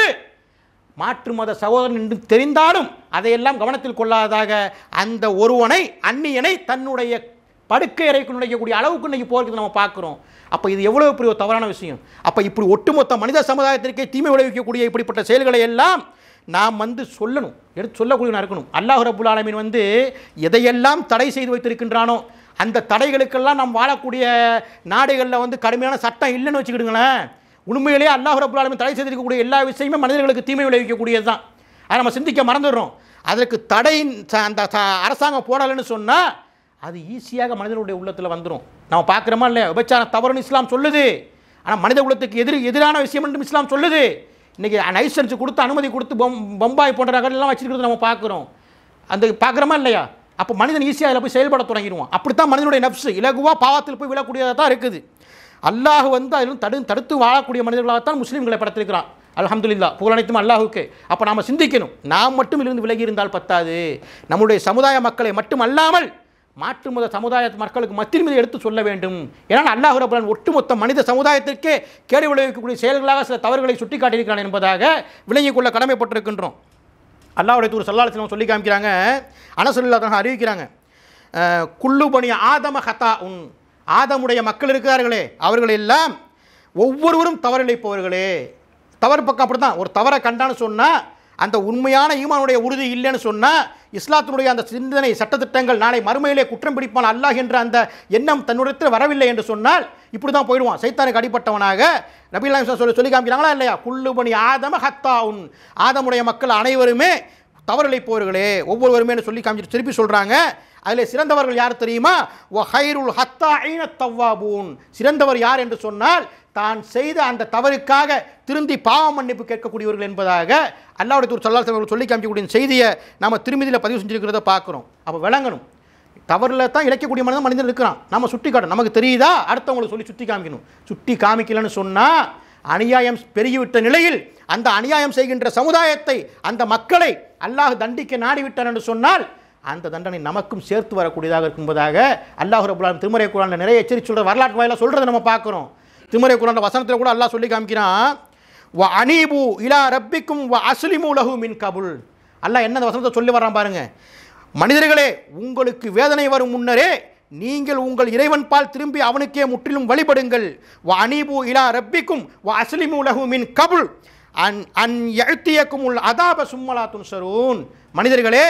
மாற்று மத சகோதரன் என்று தெரிந்தாலும் அதையெல்லாம் கவனத்தில் கொள்ளாதாக அந்த ஒருவனை அந்நியனை தன்னுடைய படுக்கை அறைக்கு நுழைக்கக்கூடிய அளவுக்கு இன்னைக்கு போகிறது நம்ம பார்க்குறோம் அப்போ இது எவ்வளவு பெரிய ஒரு தவறான விஷயம் அப்போ இப்படி ஒட்டுமொத்த மனித சமுதாயத்திற்கே தீமை விளைவிக்கக்கூடிய இப்படிப்பட்ட செயல்களை எல்லாம் நாம் வந்து சொல்லணும் எடுத்து சொல்லக்கூடியவனா இருக்கணும் அல்லாஹ் ரபுல் ஆலமீன் வந்து எதையெல்லாம் தடை செய்து வைத்திருக்கின்றானோ அந்த தடைகளுக்கெல்லாம் நாம் வாழக்கூடிய நாடுகளில் வந்து கடுமையான சட்டம் இல்லைன்னு வச்சுக்கிடுங்களேன் உண்மையிலேயே அல்லாஹ் ரபுல் ஆலமீன் தடை செய்திருக்கக்கூடிய எல்லா விஷயமே மனிதர்களுக்கு தீமை விளைவிக்கக்கூடியது தான் அதை நம்ம சிந்திக்க மறந்துடுறோம் அதற்கு தடை ச- அந்த ச- அரசாங்கம் போடலைன்னு சொன்னால் அது ஈஸியாக மனிதனுடைய உள்ளத்தில் வந்துடும் நம்ம பார்க்குறோமா இல்லையா விபச்சாரம் தவறுன்னு இஸ்லாம் சொல்லுது ஆனால் மனித குலத்துக்கு எதிர் எதிரான விஷயம் என்றும் இஸ்லாம் சொல்லுது இன்றைக்கி லைசன்ஸ் கொடுத்து அனுமதி கொடுத்து பொம் பம்பாய் போன்ற நகரெல்லாம் வச்சிருக்கிறது நம்ம பார்க்குறோம் அந்த பார்க்குறோமா இல்லையா அப்போ மனிதன் ஈஸியாக அதில் போய் செயல்பட தொடங்கிடுவான் அப்படித்தான் மனிதனுடைய நப்சு இலகுவாக பாவத்தில் போய் விழக்கூடியதாக தான் இருக்குது அல்லாஹ் வந்து அதிலும் தடு தடுத்து வாழக்கூடிய மனிதர்களாகத்தான் முஸ்லீம்களை படைத்திருக்கிறான் அல்ஹம்துலில்லாஹ் புகழ் அனைத்தும் அல்லாஹுக்கு அப்போ நாம் சிந்திக்கணும் நாம் மட்டும் இருந்து விலகி இருந்தால் பத்தாது நம்முடைய சமுதாய மக்களை மட்டும் அல்லாமல் மாற்று மத சமுதாய மக்களுக்கு மத்தியில் மீது எடுத்து சொல்ல வேண்டும் ஏன்னா அல்லாஹ் ரபுல்லான் ஒட்டுமொத்த மனித சமுதாயத்திற்கே கேடு விளைவிக்கக்கூடிய செயல்களாக சில தவறுகளை சுட்டி காட்டியிருக்கிறான் என்பதாக விளங்கிக் கொள்ள கடமைப்பட்டிருக்கின்றோம் அல்லாஹ்வுடைய தூர் சல்லாஹ் சொல்லி காமிக்கிறாங்க அனசுல்லாத்தான் அறிவிக்கிறாங்க அஹ், குல்லு பணி ஆதம ஹதா உன் ஆதமுடைய மக்கள் இருக்கிறார்களே அவர்கள் எல்லாம் ஒவ்வொருவரும் தவறிழைப்பவர்களே தவறு பக்கம் அப்படி தான் ஒரு தவறை கண்டான்னு சொன்னால் அந்த உண்மையான ஈமானுடைய உறுதி இல்லைன்னு சொன்னால் இஸ்லாத்தினுடைய அந்த சிந்தனை சட்டத்திட்டங்கள் நாளை மறுமையிலே குற்றம் பிடிப்பான் அல்லாஹ் என்ற அந்த எண்ணம் தன்னுடைய வரவில்லை என்று சொன்னால் இப்படி தான் போயிடுவான் சைத்தானுக்கு அடிப்பட்டவனாக நபிலாம் சொல்லி சொல்லி காமிக்கிறாங்களா இல்லையா குல்லுபணி ஆதம ஹத்தா உன் ஆதமுடைய மக்கள் அனைவருமே தவறிழைப்பவர்களே ஒவ்வொருவருமே சொல்லி காமிச்சு திருப்பி சொல்கிறாங்க அதில் சிறந்தவர்கள் யார் தெரியுமா ஒ ஹைருல் ஹத்தா ஐன தவ்வாபூன் சிறந்தவர் யார் என்று சொன்னால் தான் செய்த அந்த தவறுக்காக திருந்தி பாவ மன்னிப்பு கேட்கக்கூடியவர்கள் என்பதாக அல்லாவுடைய தூர் சல்லாஸ் அவர்கள் சொல்லி காமிக்கக்கூடிய செய்தியை நம்ம திருமதியில் பதிவு செஞ்சிருக்கிறத பார்க்குறோம் அப்போ விளங்கணும் தவறில் தான் இழைக்கக்கூடிய மனிதன் மனிதன் இருக்கிறான் நம்ம சுட்டி காட்டணும் நமக்கு தெரியுதா அடுத்தவங்களுக்கு சொல்லி சுட்டி காமிக்கணும் சுட்டி காமிக்கலன்னு சொன்னால் அநியாயம் பெருகிவிட்ட நிலையில் அந்த அநியாயம் செய்கின்ற சமுதாயத்தை அந்த மக்களை அல்லாஹ் தண்டிக்க நாடிவிட்டான் என்று சொன்னால் அந்த தண்டனை நமக்கும் சேர்த்து வரக்கூடியதாக இருக்கும்போதாக அல்லாஹ் ரபுல்லான் திருமறை குரானில் நிறைய எச்சரித்து சொல்கிற வரலாற்று வாயிலாக சொல்கிறத நம்ம பார்க்குறோம் திருமறை குரான் வசனத்தில் கூட அல்லாஹ் சொல்லி காமிக்கிறான் வ அனீபு இலா ரப்பிக்கும் வ அஸ்லிமு லஹு மின் கபுல் அல்லாஹ் என்ன அந்த வசனத்தை சொல்லி வர்றான் பாருங்க மனிதர்களே உங்களுக்கு வேதனை வரும் முன்னரே நீங்கள் உங்கள் இறைவன் பால் திரும்பி அவனுக்கே முற்றிலும் வழிபடுங்கள் வ அனீபு இலா ரப்பிக்கும் வ அஸ்லிமு லஹு மின் கபுல் அன் அன் எழுத்தியக்கும் உள் அதாப சும்மலா துன்சரூன் மனிதர்களே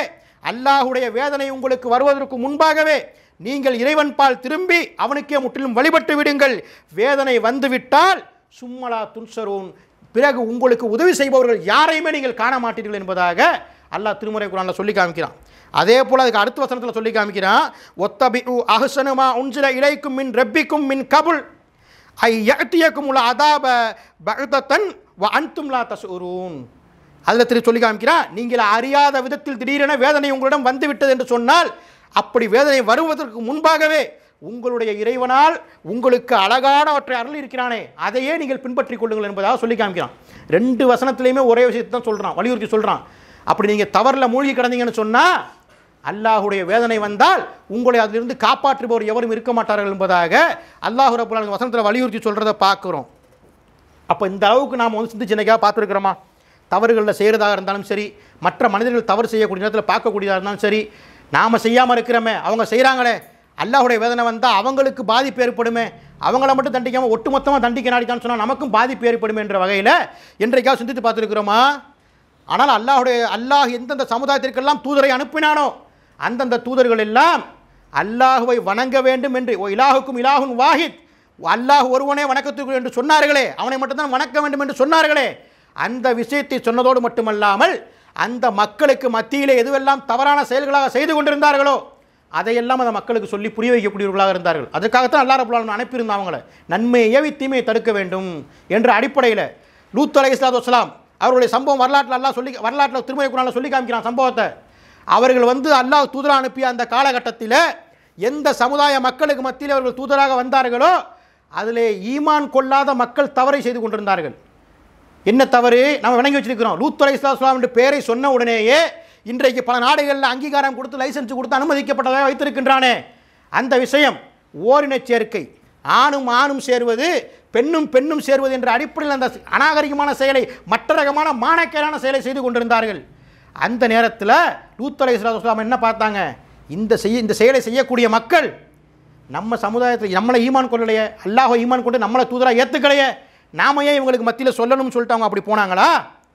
அல்லாஹுடைய வேதனை உங்களுக்கு வருவதற்கு முன்பாகவே நீங்கள் இறைவன் பால் திரும்பி அவனுக்கே முற்றிலும் வழிபட்டு விடுங்கள் வேதனை வந்துவிட்டால் சும்மலா துன்சரூன் பிறகு உங்களுக்கு உதவி செய்பவர்கள் யாரையுமே நீங்கள் காண மாட்டீர்கள் என்பதாக அல்லாஹ் திருமுறை குரானில் சொல்லி காமிக்கிறான் அதே போல் அதுக்கு அடுத்த வசனத்தில் சொல்லி காமிக்கிறான் ஒத்தபி அஹ்சனுமா உன்சில இலைக்கும் மின் ரப்பிக்கும் மின் கபுல் ஐ யத்தியக்கும் உள்ள அதாப பகதத்தன் வ அன்தும் லா தசுரூன் அதில் திரு சொல்லி காமிக்கிறான் நீங்கள் அறியாத விதத்தில் திடீரென வேதனை உங்களிடம் வந்துவிட்டது என்று சொன்னால் அப்படி வேதனை வருவதற்கு முன்பாகவே உங்களுடைய இறைவனால் உங்களுக்கு அழகானவற்றை அருள் இருக்கிறானே அதையே நீங்கள் பின்பற்றிக் கொள்ளுங்கள் என்பதாக சொல்லி காமிக்கிறான் ரெண்டு வசனத்திலையுமே ஒரே விஷயத்தை தான் சொல்கிறான் வலியுறுத்தி சொல்கிறான் அப்படி நீங்கள் தவறில் மூழ்கி கிடந்தீங்கன்னு சொன்னால் அல்லாஹுடைய வேதனை வந்தால் உங்களை அதிலிருந்து காப்பாற்றுபவர் எவரும் இருக்க மாட்டார்கள் என்பதாக அல்லாஹு ரபுல்லான வசனத்தில் வலியுறுத்தி சொல்கிறத பார்க்குறோம் அப்போ இந்த அளவுக்கு நாம் வந்து சிந்திச்சு என்னைக்காக பார்த்துருக்குறோமா தவறுகளில் செய்கிறதாக இருந்தாலும் சரி மற்ற மனிதர்கள் தவறு செய்யக்கூடிய நேரத்தில் பார்க்கக்கூடியதாக இருந்தாலும் சரி நாம் செய்யாமல் இருக்கிறோமே அவங்க செய்கிறாங்களே அல்லாஹுடைய வேதனை வந்தால் அவங்களுக்கு பாதிப்பு ஏற்படுமே அவங்கள மட்டும் தண்டிக்காமல் ஒட்டுமொத்தமாக தண்டிக்க நாடித்தான்னு சொன்னால் நமக்கும் பாதிப்பு ஏற்படுமே என்ற வகையில் என்றைக்காக சிந்தித்து பார்த்துருக்குறோமா ஆனால் அல்லாஹுடைய அல்லாஹ் எந்தெந்த சமுதாயத்திற்கெல்லாம் தூதரை அனுப்பினானோ அந்தந்த தூதர்கள் எல்லாம் அல்லாஹுவை வணங்க வேண்டும் என்று ஓ இலாஹுக்கும் இலாஹுன் வாஹித் அல்லாஹ் ஒருவனே வணக்கத்துக்கு என்று சொன்னார்களே அவனை மட்டும்தான் வணக்க வேண்டும் என்று சொன்னார்களே அந்த விஷயத்தை சொன்னதோடு மட்டுமல்லாமல் அந்த மக்களுக்கு மத்தியிலே எதுவெல்லாம் தவறான செயல்களாக செய்து கொண்டிருந்தார்களோ அதையெல்லாம் அந்த மக்களுக்கு சொல்லி புரிய வைக்கக்கூடியவர்களாக இருந்தார்கள் அதுக்காகத்தான் அல்லா ரபுல்லாலும் அனுப்பியிருந்தான் அவங்கள நன்மையை ஏவி தீமையை தடுக்க வேண்டும் என்ற அடிப்படையில் லூத் அலை இஸ்லாத்து வஸ்லாம் அவருடைய சம்பவம் வரலாற்றில் அல்லாஹ் சொல்லி வரலாற்றில் திருமலை குரானில் சொல்லி காமிக்கிறான் சம்பவத்தை அவர்கள் வந்து அல்லாஹ் தூதராக அனுப்பிய அந்த காலகட்டத்தில் எந்த சமுதாய மக்களுக்கு மத்தியில் அவர்கள் தூதராக வந்தார்களோ அதிலே ஈமான் கொள்ளாத மக்கள் தவறை செய்து கொண்டிருந்தார்கள் என்ன தவறு நம்ம விளங்கி வச்சிருக்கிறோம் லூத் அலை இஸ்லாம் என்று பெயரை சொன்ன உடனேயே இன்றைக்கு பல நாடுகளில் அங்கீகாரம் கொடுத்து லைசன்ஸ் கொடுத்து அனுமதிக்கப்பட்டதாக வைத்திருக்கின்றானே அந்த விஷயம் ஓரினச் சேர்க்கை ஆணும் ஆணும் சேர்வது பெண்ணும் பெண்ணும் சேர்வது என்ற அடிப்படையில் அந்த அநாகரிகமான செயலை மற்ற ரகமான மானக்கேடான செயலை செய்து கொண்டிருந்தார்கள் அந்த நேரத்தில் லூத் அலை இஸ்லாம் என்ன பார்த்தாங்க இந்த செய்ய இந்த செயலை செய்யக்கூடிய மக்கள் நம்ம சமுதாயத்தில் நம்மளை ஈமான் கொள்ளலையே அல்லாஹ் ஈமான் கொண்டு நம்மளை தூதராக ஏற்றுக்கலையே நாம ஏன் இவங்களுக்கு மத்தியில் சொல்லணும்னு சொல்லிட்டு அவங்க அப்படி போனாங்களா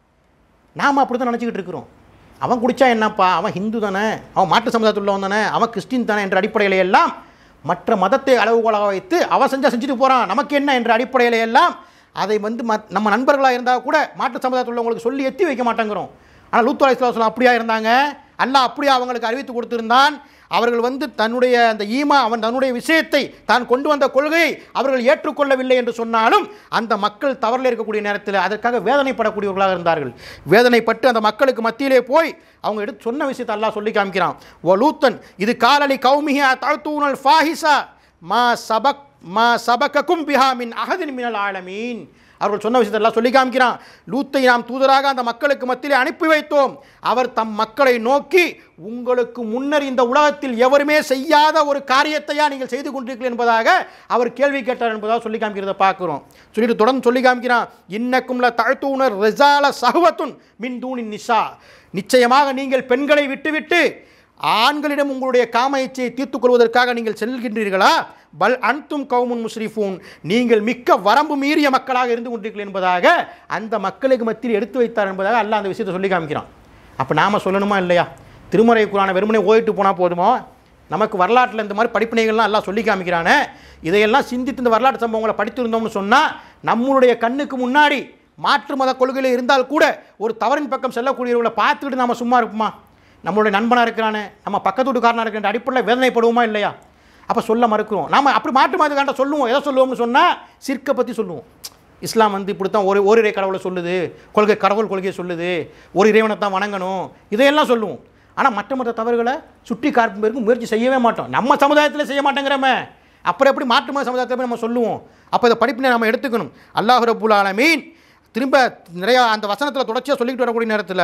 நாம் அப்படி தான் நினச்சிக்கிட்டு இருக்கிறோம் அவன் குடித்தா என்னப்பா அவன் ஹிந்து தானே அவன் மாட்டு சமுதாயத்தில் உள்ளவன் தானே அவன் கிறிஸ்டின் தானே என்ற அடிப்படையில எல்லாம் மற்ற மதத்தை அளவுகோலாக வைத்து அவன் செஞ்சால் செஞ்சுட்டு போகிறான் நமக்கு என்ன என்ற அடிப்படையில எல்லாம் அதை வந்து மத் நம்ம நண்பர்களாக இருந்தால் கூட மாட்டு சமுதாயத்தில் உள்ளவங்களுக்கு சொல்லி எத்தி வைக்க மாட்டேங்கிறோம் ஆனால் லூத்து அலைஸ்லாம் அப்படியா இருந்தாங்க அல்லாஹ் அப்படியே அவங்களுக்கு அறிவித்து கொடுத்திருந்தான் அவர்கள் வந்து தன்னுடைய அந்த ஈமா அவன் தன்னுடைய விஷயத்தை தான் கொண்டு வந்த கொள்கையை அவர்கள் ஏற்றுக்கொள்ளவில்லை என்று சொன்னாலும் அந்த மக்கள் தவறில் இருக்கக்கூடிய நேரத்தில் அதற்காக வேதனைப்படக்கூடியவர்களாக இருந்தார்கள் வேதனைப்பட்டு அந்த மக்களுக்கு மத்தியிலே போய் அவங்க எடுத்து சொன்ன விஷயத்தை அல்லாஹ் சொல்லி காமிக்கிறான் ஒலூத்தன் இது காலலி கௌமிஹா தழ்த்தூனல் ஃபாஹிசா மா சபக் மா சபக்கக்கும் பிஹா மின் அகதின் மினல் ஆலமீன் அவர்கள் சொன்ன விஷயத்தை எல்லாம் சொல்லி காமிக்கிறான் லூத்தை நாம் தூதராக அந்த மக்களுக்கு மத்தியிலே அனுப்பி வைத்தோம் அவர் தம் மக்களை நோக்கி உங்களுக்கு முன்னர் இந்த உலகத்தில் எவருமே செய்யாத ஒரு காரியத்தையா நீங்கள் செய்து கொண்டிருக்கிறீர்கள் என்பதாக அவர் கேள்வி கேட்டார் என்பதாக சொல்லி காமிக்கிறத பார்க்குறோம் சொல்லிட்டு தொடர்ந்து சொல்லி காமிக்கிறான் இன்னக்கும்ல தழ்த்தூனர் ரெசால சகுவத்துன் மின் தூணின் நிஷா நிச்சயமாக நீங்கள் பெண்களை விட்டுவிட்டு ஆண்களிடம் உங்களுடைய காம இச்சையை தீர்த்துக் கொள்வதற்காக நீங்கள் செல்கின்றீர்களா பல் அன்தும் கவுமுன் முஸ்ரிஃபூன் நீங்கள் மிக்க வரம்பு மீறிய மக்களாக இருந்து கொண்டிருக்கிறீர்கள் என்பதாக அந்த மக்களுக்கு மத்தியில் எடுத்து வைத்தார் என்பதாக அல்லாஹ் அந்த விஷயத்தை சொல்லி காமிக்கிறான் அப்போ நாம் சொல்லணுமா இல்லையா திருமறை குரான வெறுமனே ஓயிட்டு போனால் போதுமோ நமக்கு வரலாற்றில் இந்த மாதிரி படிப்பினைகள்லாம் எல்லாம் சொல்லி காமிக்கிறானே இதையெல்லாம் சிந்தித்து இந்த வரலாற்று சம்பவங்களை படித்திருந்தோம்னு சொன்னால் நம்மளுடைய கண்ணுக்கு முன்னாடி மாற்று மத கொள்கையில் இருந்தால் கூட ஒரு தவறின் பக்கம் செல்லக்கூடியவர்களை பார்த்துக்கிட்டு நம்ம சும்மா இருப்போமா நம்மளுடைய நண்பனாக இருக்கிறானே நம்ம பக்கத்து வீட்டுக்காரனாக இருக்கிற அடிப்படையில் வேதனைப்படுவோமா இல்லையா அப்போ சொல்ல மறுக்கிறோம் நாம அப்படி மாற்று மாற்றுக்காண்ட சொல்லுவோம் எதை சொல்லுவோம்னு சொன்னால் சிற்கை பற்றி சொல்லுவோம் இஸ்லாம் வந்து இப்படி தான் ஒரு ஓரிரை கடவுளை சொல்லுது கொள்கை கடவுள் கொள்கையை சொல்லுது ஒரு இறைவனை தான் வணங்கணும் இதையெல்லாம் சொல்லுவோம் ஆனால் மற்ற மற்ற தவறுகளை சுட்டி காட்டும் பேருக்கு முயற்சி செய்யவே மாட்டோம் நம்ம சமுதாயத்தில் செய்ய மாட்டேங்கிறோமே அப்புறம் எப்படி மாற்று மத சமுதாயத்தை போய் நம்ம சொல்லுவோம் அப்போ இதை படிப்பினை நம்ம எடுத்துக்கணும் அல்லாஹ் ரபுல் ஆலமீன் திரும்ப நிறையா அந்த வசனத்தில் தொடர்ச்சியாக சொல்லிக்கிட்டு வரக்கூடிய நேரத்தில்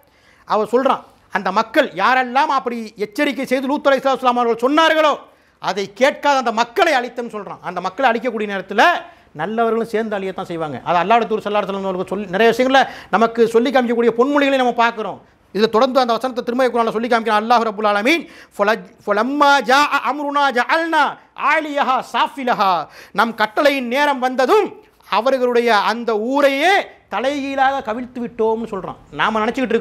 அவர் சொல்கிறான் அந்த மக்கள் யாரெல்லாம் அப்படி எச்சரிக்கை செய்து லூத் அலை இஸ்லாம் அவர்கள் சொன்னார்களோ அதை கேட்காத அந்த மக்களை அழித்தன்னு சொல்கிறான் அந்த மக்களை அழிக்கக்கூடிய நேரத்தில் நல்லவர்களும் சேர்ந்து அழியத்தான் செய்வாங்க அது அல்லாட தூர் சல்லாட சொல்லவங்களுக்கு சொல்லி நிறைய விஷயங்களை நமக்கு சொல்லி காமிக்கக்கூடிய பொன்மொழிகளை நம்ம பார்க்குறோம் இதில் தொடர்ந்து அந்த வசனத்தை திருமய குரானில் சொல்லி காமிக்கிறான் அல்லாஹ் ரபுல் ஆலமீன் ஃபலஜ் ஃபலம்மா ஜா அம்ருனா ஜஅல்னா ஆலியஹா சாஃபிலஹா நம் கட்டளையின் நேரம் வந்ததும் அவர்களுடைய அந்த ஊரையே தலைகீழாக கவிழ்த்து விட்டோம்னு சொல்கிறான் நாம் நினச்சிக்கிட்டு இருக்கிறோம்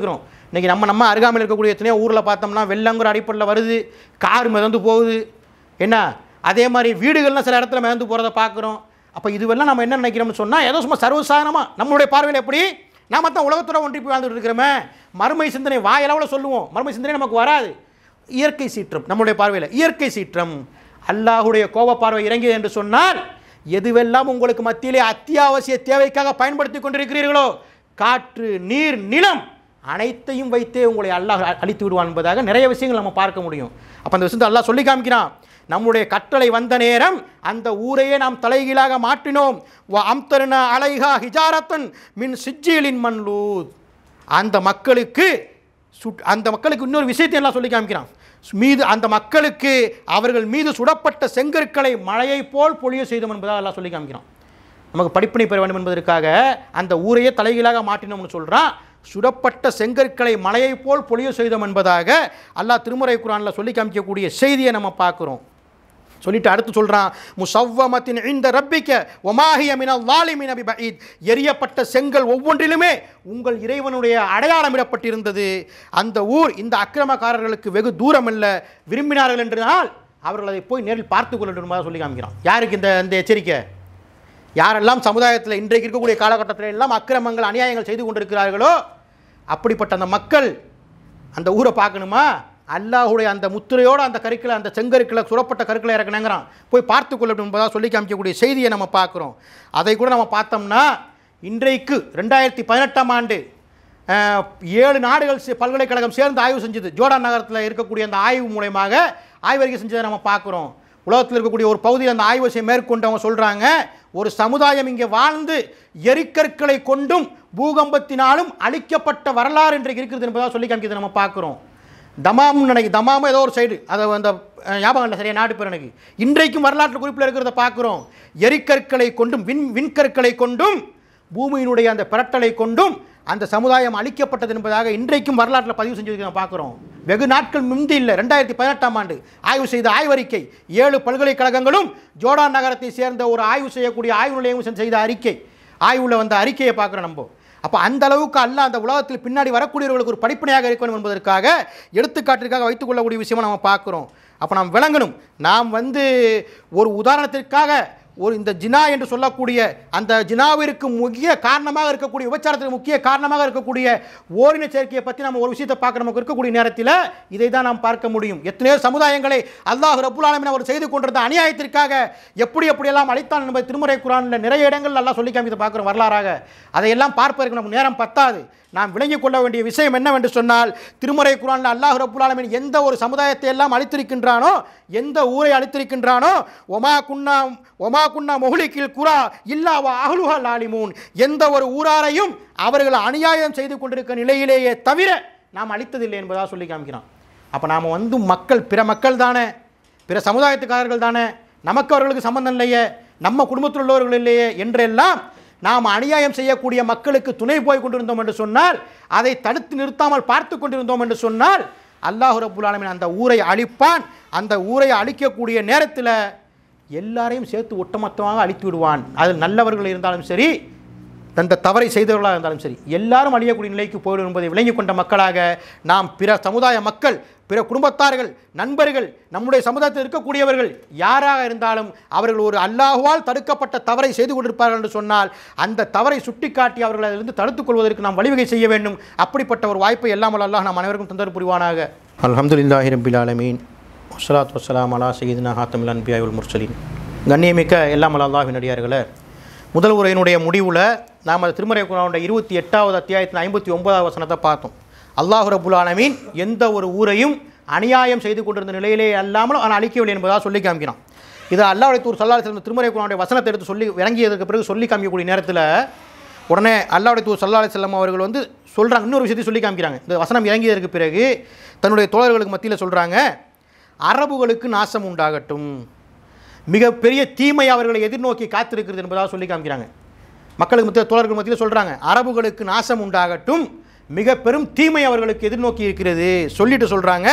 இன்றைக்கி நம்ம நம்ம அருகாமையில் இருக்கக்கூடிய எத்தனையோ ஊரில் பார்த்தோம்னா வெள்ளங்கிற அடிப்படையில் வருது கார் மிதந்து போகுது என்ன அதே மாதிரி வீடுகள்லாம் சில இடத்துல மிதந்து போகிறத பார்க்குறோம் அப்போ இதுவெல்லாம் நம்ம என்ன நினைக்கிறோம்னு சொன்னால் ஏதோ சும்மா சர்வசாதாரணமாக நம்மளுடைய பார்வையில் எப்படி நாம தான் உலகத்தோட ஒன்றி போய் வாழ்ந்துட்டு இருக்கிறோமே மறுமை சிந்தனை வாயளவில் சொல்லுவோம் மறுமை சிந்தனை நமக்கு வராது இயற்கை சீற்றம் நம்முடைய பார்வையில் இயற்கை சீற்றம் அல்லாஹுடைய கோப பார்வை இறங்கியது என்று சொன்னால் எதுவெல்லாம் உங்களுக்கு மத்தியிலே அத்தியாவசிய தேவைக்காக பயன்படுத்தி கொண்டிருக்கிறீர்களோ காற்று நீர் நிலம் அனைத்தையும் வைத்தே உங்களை அல்லாஹ் அ- அழித்து விடுவான் என்பதாக நிறைய விஷயங்கள் நம்ம பார்க்க முடியும் அப்போ அந்த விஷயத்தை அல்லாஹ் சொல்லி காமிக்கிறான் நம்முடைய கட்டளை வந்த நேரம் அந்த ஊரையே நாம் தலைகீழாக மாற்றினோம் வ அம்தர்னா அலைஹா ஹிஜாரத்தன் மின் சிஜிலின் மன்லூத் அந்த மக்களுக்கு சுட் அந்த மக்களுக்கு இன்னொரு விஷயத்தை எல்லாம் சொல்லி காமிக்கிறான் மீது அந்த மக்களுக்கு அவர்கள் மீது சுடப்பட்ட செங்கற்களை மழையைப் போல் பொழிய செய்தோம் என்பதாக எல்லாம் சொல்லி காமிக்கிறான் நமக்கு படிப்பினை பெற வேண்டும் என்பதற்காக அந்த ஊரையே தலைகீழாக மாற்றினோம்னு சொல்கிறான் சுடப்பட்ட செங்கற்களை மலையைப் போல் பொழிய செய்தோம் என்பதாக அல்லாஹ் திருமுறை குரானில் சொல்லி காமிக்கக்கூடிய செய்தியை நம்ம பார்க்குறோம் சொல்லிட்டு அடுத்து சொல்றான் முசவ்வமத்தின் இந்த ரப்பிக்க ஒமாஹிய மினல் லாலிமின் அபி பஈத் எரியப்பட்ட செங்கல் ஒவ்வொன்றிலுமே உங்கள் இறைவனுடைய அடையாளம் இடப்பட்டிருந்தது அந்த ஊர் இந்த அக்கிரமக்காரர்களுக்கு வெகு தூரம் அல்ல விரும்பினார்கள் என்றால் அவர்கள் அதை போய் நேரில் பார்த்து கொள்ளட்டும் என்பதாக சொல்லி காமிக்கிறான் யாருக்கு இந்த இந்த எச்சரிக்கை யாரெல்லாம் சமுதாயத்தில் இன்றைக்கு இருக்கக்கூடிய காலகட்டத்தில் எல்லாம் அக்கிரமங்கள் அநியாயங்கள் செய்து கொண்டிருக்கிறார்களோ அப்படிப்பட்ட அந்த மக்கள் அந்த ஊரை பார்க்கணுமா அல்லாஹுடைய அந்த முத்திரையோடு அந்த கருக்களை அந்த செங்கருக்களை சுரப்பட்ட கருக்களை இறக்கணுங்கிறான் போய் பார்த்து கொள்ளட்டும் என்பதாக சொல்லி காமிக்கக்கூடிய செய்தியை நம்ம பார்க்குறோம் அதை கூட நம்ம பார்த்தோம்னா இன்றைக்கு ரெண்டாயிரத்தி பதினெட்டாம் ஆண்டு அஹ், ஏழு நாடுகள் சே- பல்கலைக்கழகம் சேர்ந்து ஆய்வு செஞ்சது ஜோர்டான் நகரத்தில் இருக்கக்கூடிய அந்த ஆய்வு மூலயமாக ஆய்வறிக்கை செஞ்சதை நம்ம பார்க்குறோம் உலகத்தில் இருக்கக்கூடிய ஒரு பகுதியில் அந்த ஆய்வு செய்ய மேற்கொண்டவங்க சொல்கிறாங்க ஒரு சமுதாயம் இங்கே வாழ்ந்து எரிக்கற்களை கொண்டும் பூகம்பத்தினாலும் அழிக்கப்பட்ட வரலாறு இன்றைக்கு இருக்கிறது என்பதாக சொல்லி காமிக்கிறது நம்ம பார்க்குறோம் தமாம் நினைக்கு தமாம் ஏதோ ஒரு சைடு அதை அந்த அஹ், ஞாபகம் இல்லை சரியா நாட்டு பேர் எனக்கு இன்றைக்கும் வரலாற்று குறிப்பில் இருக்கிறத பார்க்குறோம் எரிக்கற்களை கொண்டும் விண் விண்கற்களை கொண்டும் பூமியினுடைய அந்த பிரட்டலை கொண்டும் அந்த சமுதாயம் அழிக்கப்பட்டது என்பதாக இன்றைக்கும் வரலாற்றில் பதிவு செஞ்சு நம்ம பார்க்குறோம் வெகு நாட்கள் முந்தி இல்லை ரெண்டாயிரத்தி பதினெட்டாம் ஆண்டு ஆய்வு செய்த ஆய்வறிக்கை ஏழு பல்கலைக்கழகங்களும் ஜோர்டான் நகரத்தை சேர்ந்த ஒரு ஆய்வு செய்யக்கூடிய ஆய்வு நிலையமும் செய்த அறிக்கை ஆய்வுல வந்த அறிக்கையை பார்க்குறோம் நம்ம அப்போ அந்த அளவுக்கு அல்ல அந்த உலகத்தில் பின்னாடி வரக்கூடியவர்களுக்கு ஒரு படிப்பனையாக இருக்கணும் என்பதற்காக எடுத்துக்காட்டிற்காக வைத்துக்கொள்ளக்கூடிய விஷயமா நம்ம பார்க்குறோம் அப்போ நாம் விளங்கணும் நாம் வந்து ஒரு உதாரணத்திற்காக ஒரு இந்த ஜினா என்று சொல்லக்கூடிய அந்த ஜினாவிற்கு முக்கிய காரணமாக இருக்கக்கூடிய விபச்சாரத்துக்கு முக்கிய காரணமாக இருக்கக்கூடிய ஓரின சேர்க்கையை பற்றி நம்ம ஒரு விஷயத்தை பார்க்க நமக்கு இருக்கக்கூடிய நேரத்தில் இதை தான் நாம் பார்க்க முடியும் எத்தனையோ சமுதாயங்களை அல்லாஹ் ரப்புல் ஆலமீன் அவர் செய்து கொண்டிருந்த அநியாயத்திற்காக எப்படி எப்படியெல்லாம் அழைத்தான் என்பதை திருமுறை குரானில் நிறைய இடங்கள் எல்லாம் சொல்லி காமித்து பார்க்குறோம் வரலாறாக அதையெல்லாம் பார்ப்பதற்கு நமக்கு நேரம் பத்தாது நாம் விளங்கிக் கொள்ள வேண்டிய விஷயம் என்னவென்று சொன்னால் திருமுறை குரானில் அல்லாஹ் ரப்புல் ஆலமீன் எந்த ஒரு சமுதாயத்தை எல்லாம் அழித்திருக்கின்றானோ எந்த ஊரை அழித்திருக்கின்றானோ ஒமா குன்னா ஒமா குன்னா மொஹ்லிக்கில் குரா இல்லாவா அஹ்லுஹா லாலிமூன் எந்த ஒரு ஊராரையும் அவர்கள் அநியாயம் செய்து கொண்டிருக்க நிலையிலேயே தவிர நாம் அழித்ததில்லை என்பதாக சொல்லி காமிக்கிறான் அப்போ நாம் வந்து மக்கள் பிற மக்கள் தானே பிற சமுதாயத்துக்காரர்கள் தானே நமக்கு அவர்களுக்கு சம்பந்தம் இல்லையே நம்ம குடும்பத்தில் உள்ளவர்கள் இல்லையே என்றெல்லாம் நாம் அநியாயம் செய்யக்கூடிய மக்களுக்கு துணை போய் கொண்டிருந்தோம் என்று சொன்னால் அதை தடுத்து நிறுத்தாமல் பார்த்து கொண்டிருந்தோம் என்று சொன்னால் அல்லாஹ் ரப்புல் ஆலமீன் அந்த ஊரை அழிப்பான் அந்த ஊரை அழிக்கக்கூடிய நேரத்தில் எல்லாரையும் சேர்த்து ஒட்டுமொத்தமாக அழித்து விடுவான் அது நல்லவர்கள் இருந்தாலும் சரி தந்த தவறை செய்தவர்களாக இருந்தாலும் சரி எல்லாரும் அழியக்கூடிய நிலைக்கு போயிடும் என்பதை விளங்கிக் கொண்ட மக்களாக நாம் பிற சமுதாய மக்கள் பிற குடும்பத்தார்கள் நண்பர்கள் நம்முடைய சமுதாயத்தில் இருக்கக்கூடியவர்கள் யாராக இருந்தாலும் அவர்கள் ஒரு அல்லாஹுவால் தடுக்கப்பட்ட தவறை செய்து கொண்டிருப்பார்கள் என்று சொன்னால் அந்த தவறை சுட்டிக்காட்டி அவர்களை அதிலிருந்து தடுத்துக் கொள்வதற்கு நாம் வழிவகை செய்ய வேண்டும் அப்படிப்பட்ட ஒரு வாய்ப்பை எல்லாம் அல்லாஹ் நாம் அனைவருக்கும் தந்தர் புரிவானாக அல்ஹம்துலில்லாஹி ரபில் ஆலமீன் வஸ்ஸலாத்து வஸ்ஸலாம் அலா சையீதுனா ஹாத்தமில் அன்பியாயுல் முர்சலீன் கண்ணியமிக்க எல்லாம் அல்லாஹின் அடியார்களே முதல் உரையினுடைய முடிவில் நாம் அந்த திருமறை குரானுடைய இருபத்தி எட்டாவது அத்தியாயத்தின் ஐம்பத்தி ஒன்பதாவது வசனத்தை பார்த்தோம் அல்லாஹ் ரபுல் ஆலமீன் எந்த ஒரு ஊரையும் அநியாயம் செய்து கொண்டிருந்த நிலையிலே அல்லாமல் அவன் அழிக்கவில்லை என்பதாக சொல்லி காமிக்கிறான் இது அல்லாஹுடைய தூர் சல்லா சிறந்த திருமறை குரானுடைய வசனத்தை எடுத்து சொல்லி இறங்கியதற்கு பிறகு சொல்லி காமிக்கக்கூடிய நேரத்தில் உடனே அல்லாவுடைய தூர் சல்லா செல்லம் அவர்கள் வந்து சொல்கிறாங்க இன்னொரு விஷயத்தையும் சொல்லி காமிக்கிறாங்க இந்த வசனம் இறங்கியதற்கு பிறகு தன்னுடைய தோழர்களுக்கு மத்தியில் சொல்கிறாங்க அரபுகளுக்கு நாசம் உண்டாகட்டும் மிகப்பெரிய தீமை அவர்களை எதிர்நோக்கி காத்திருக்கிறது என்பதாக சொல்லி காமிக்கிறாங்க மக்களுக்கு மத்தியில் தோழர்கள் மத்தியில் சொல்கிறாங்க அரபுகளுக்கு நாசம் உண்டாகட்டும் மிக பெரும் தீமை அவர்களுக்கு எதிர்நோக்கி இருக்கிறது சொல்லிட்டு சொல்கிறாங்க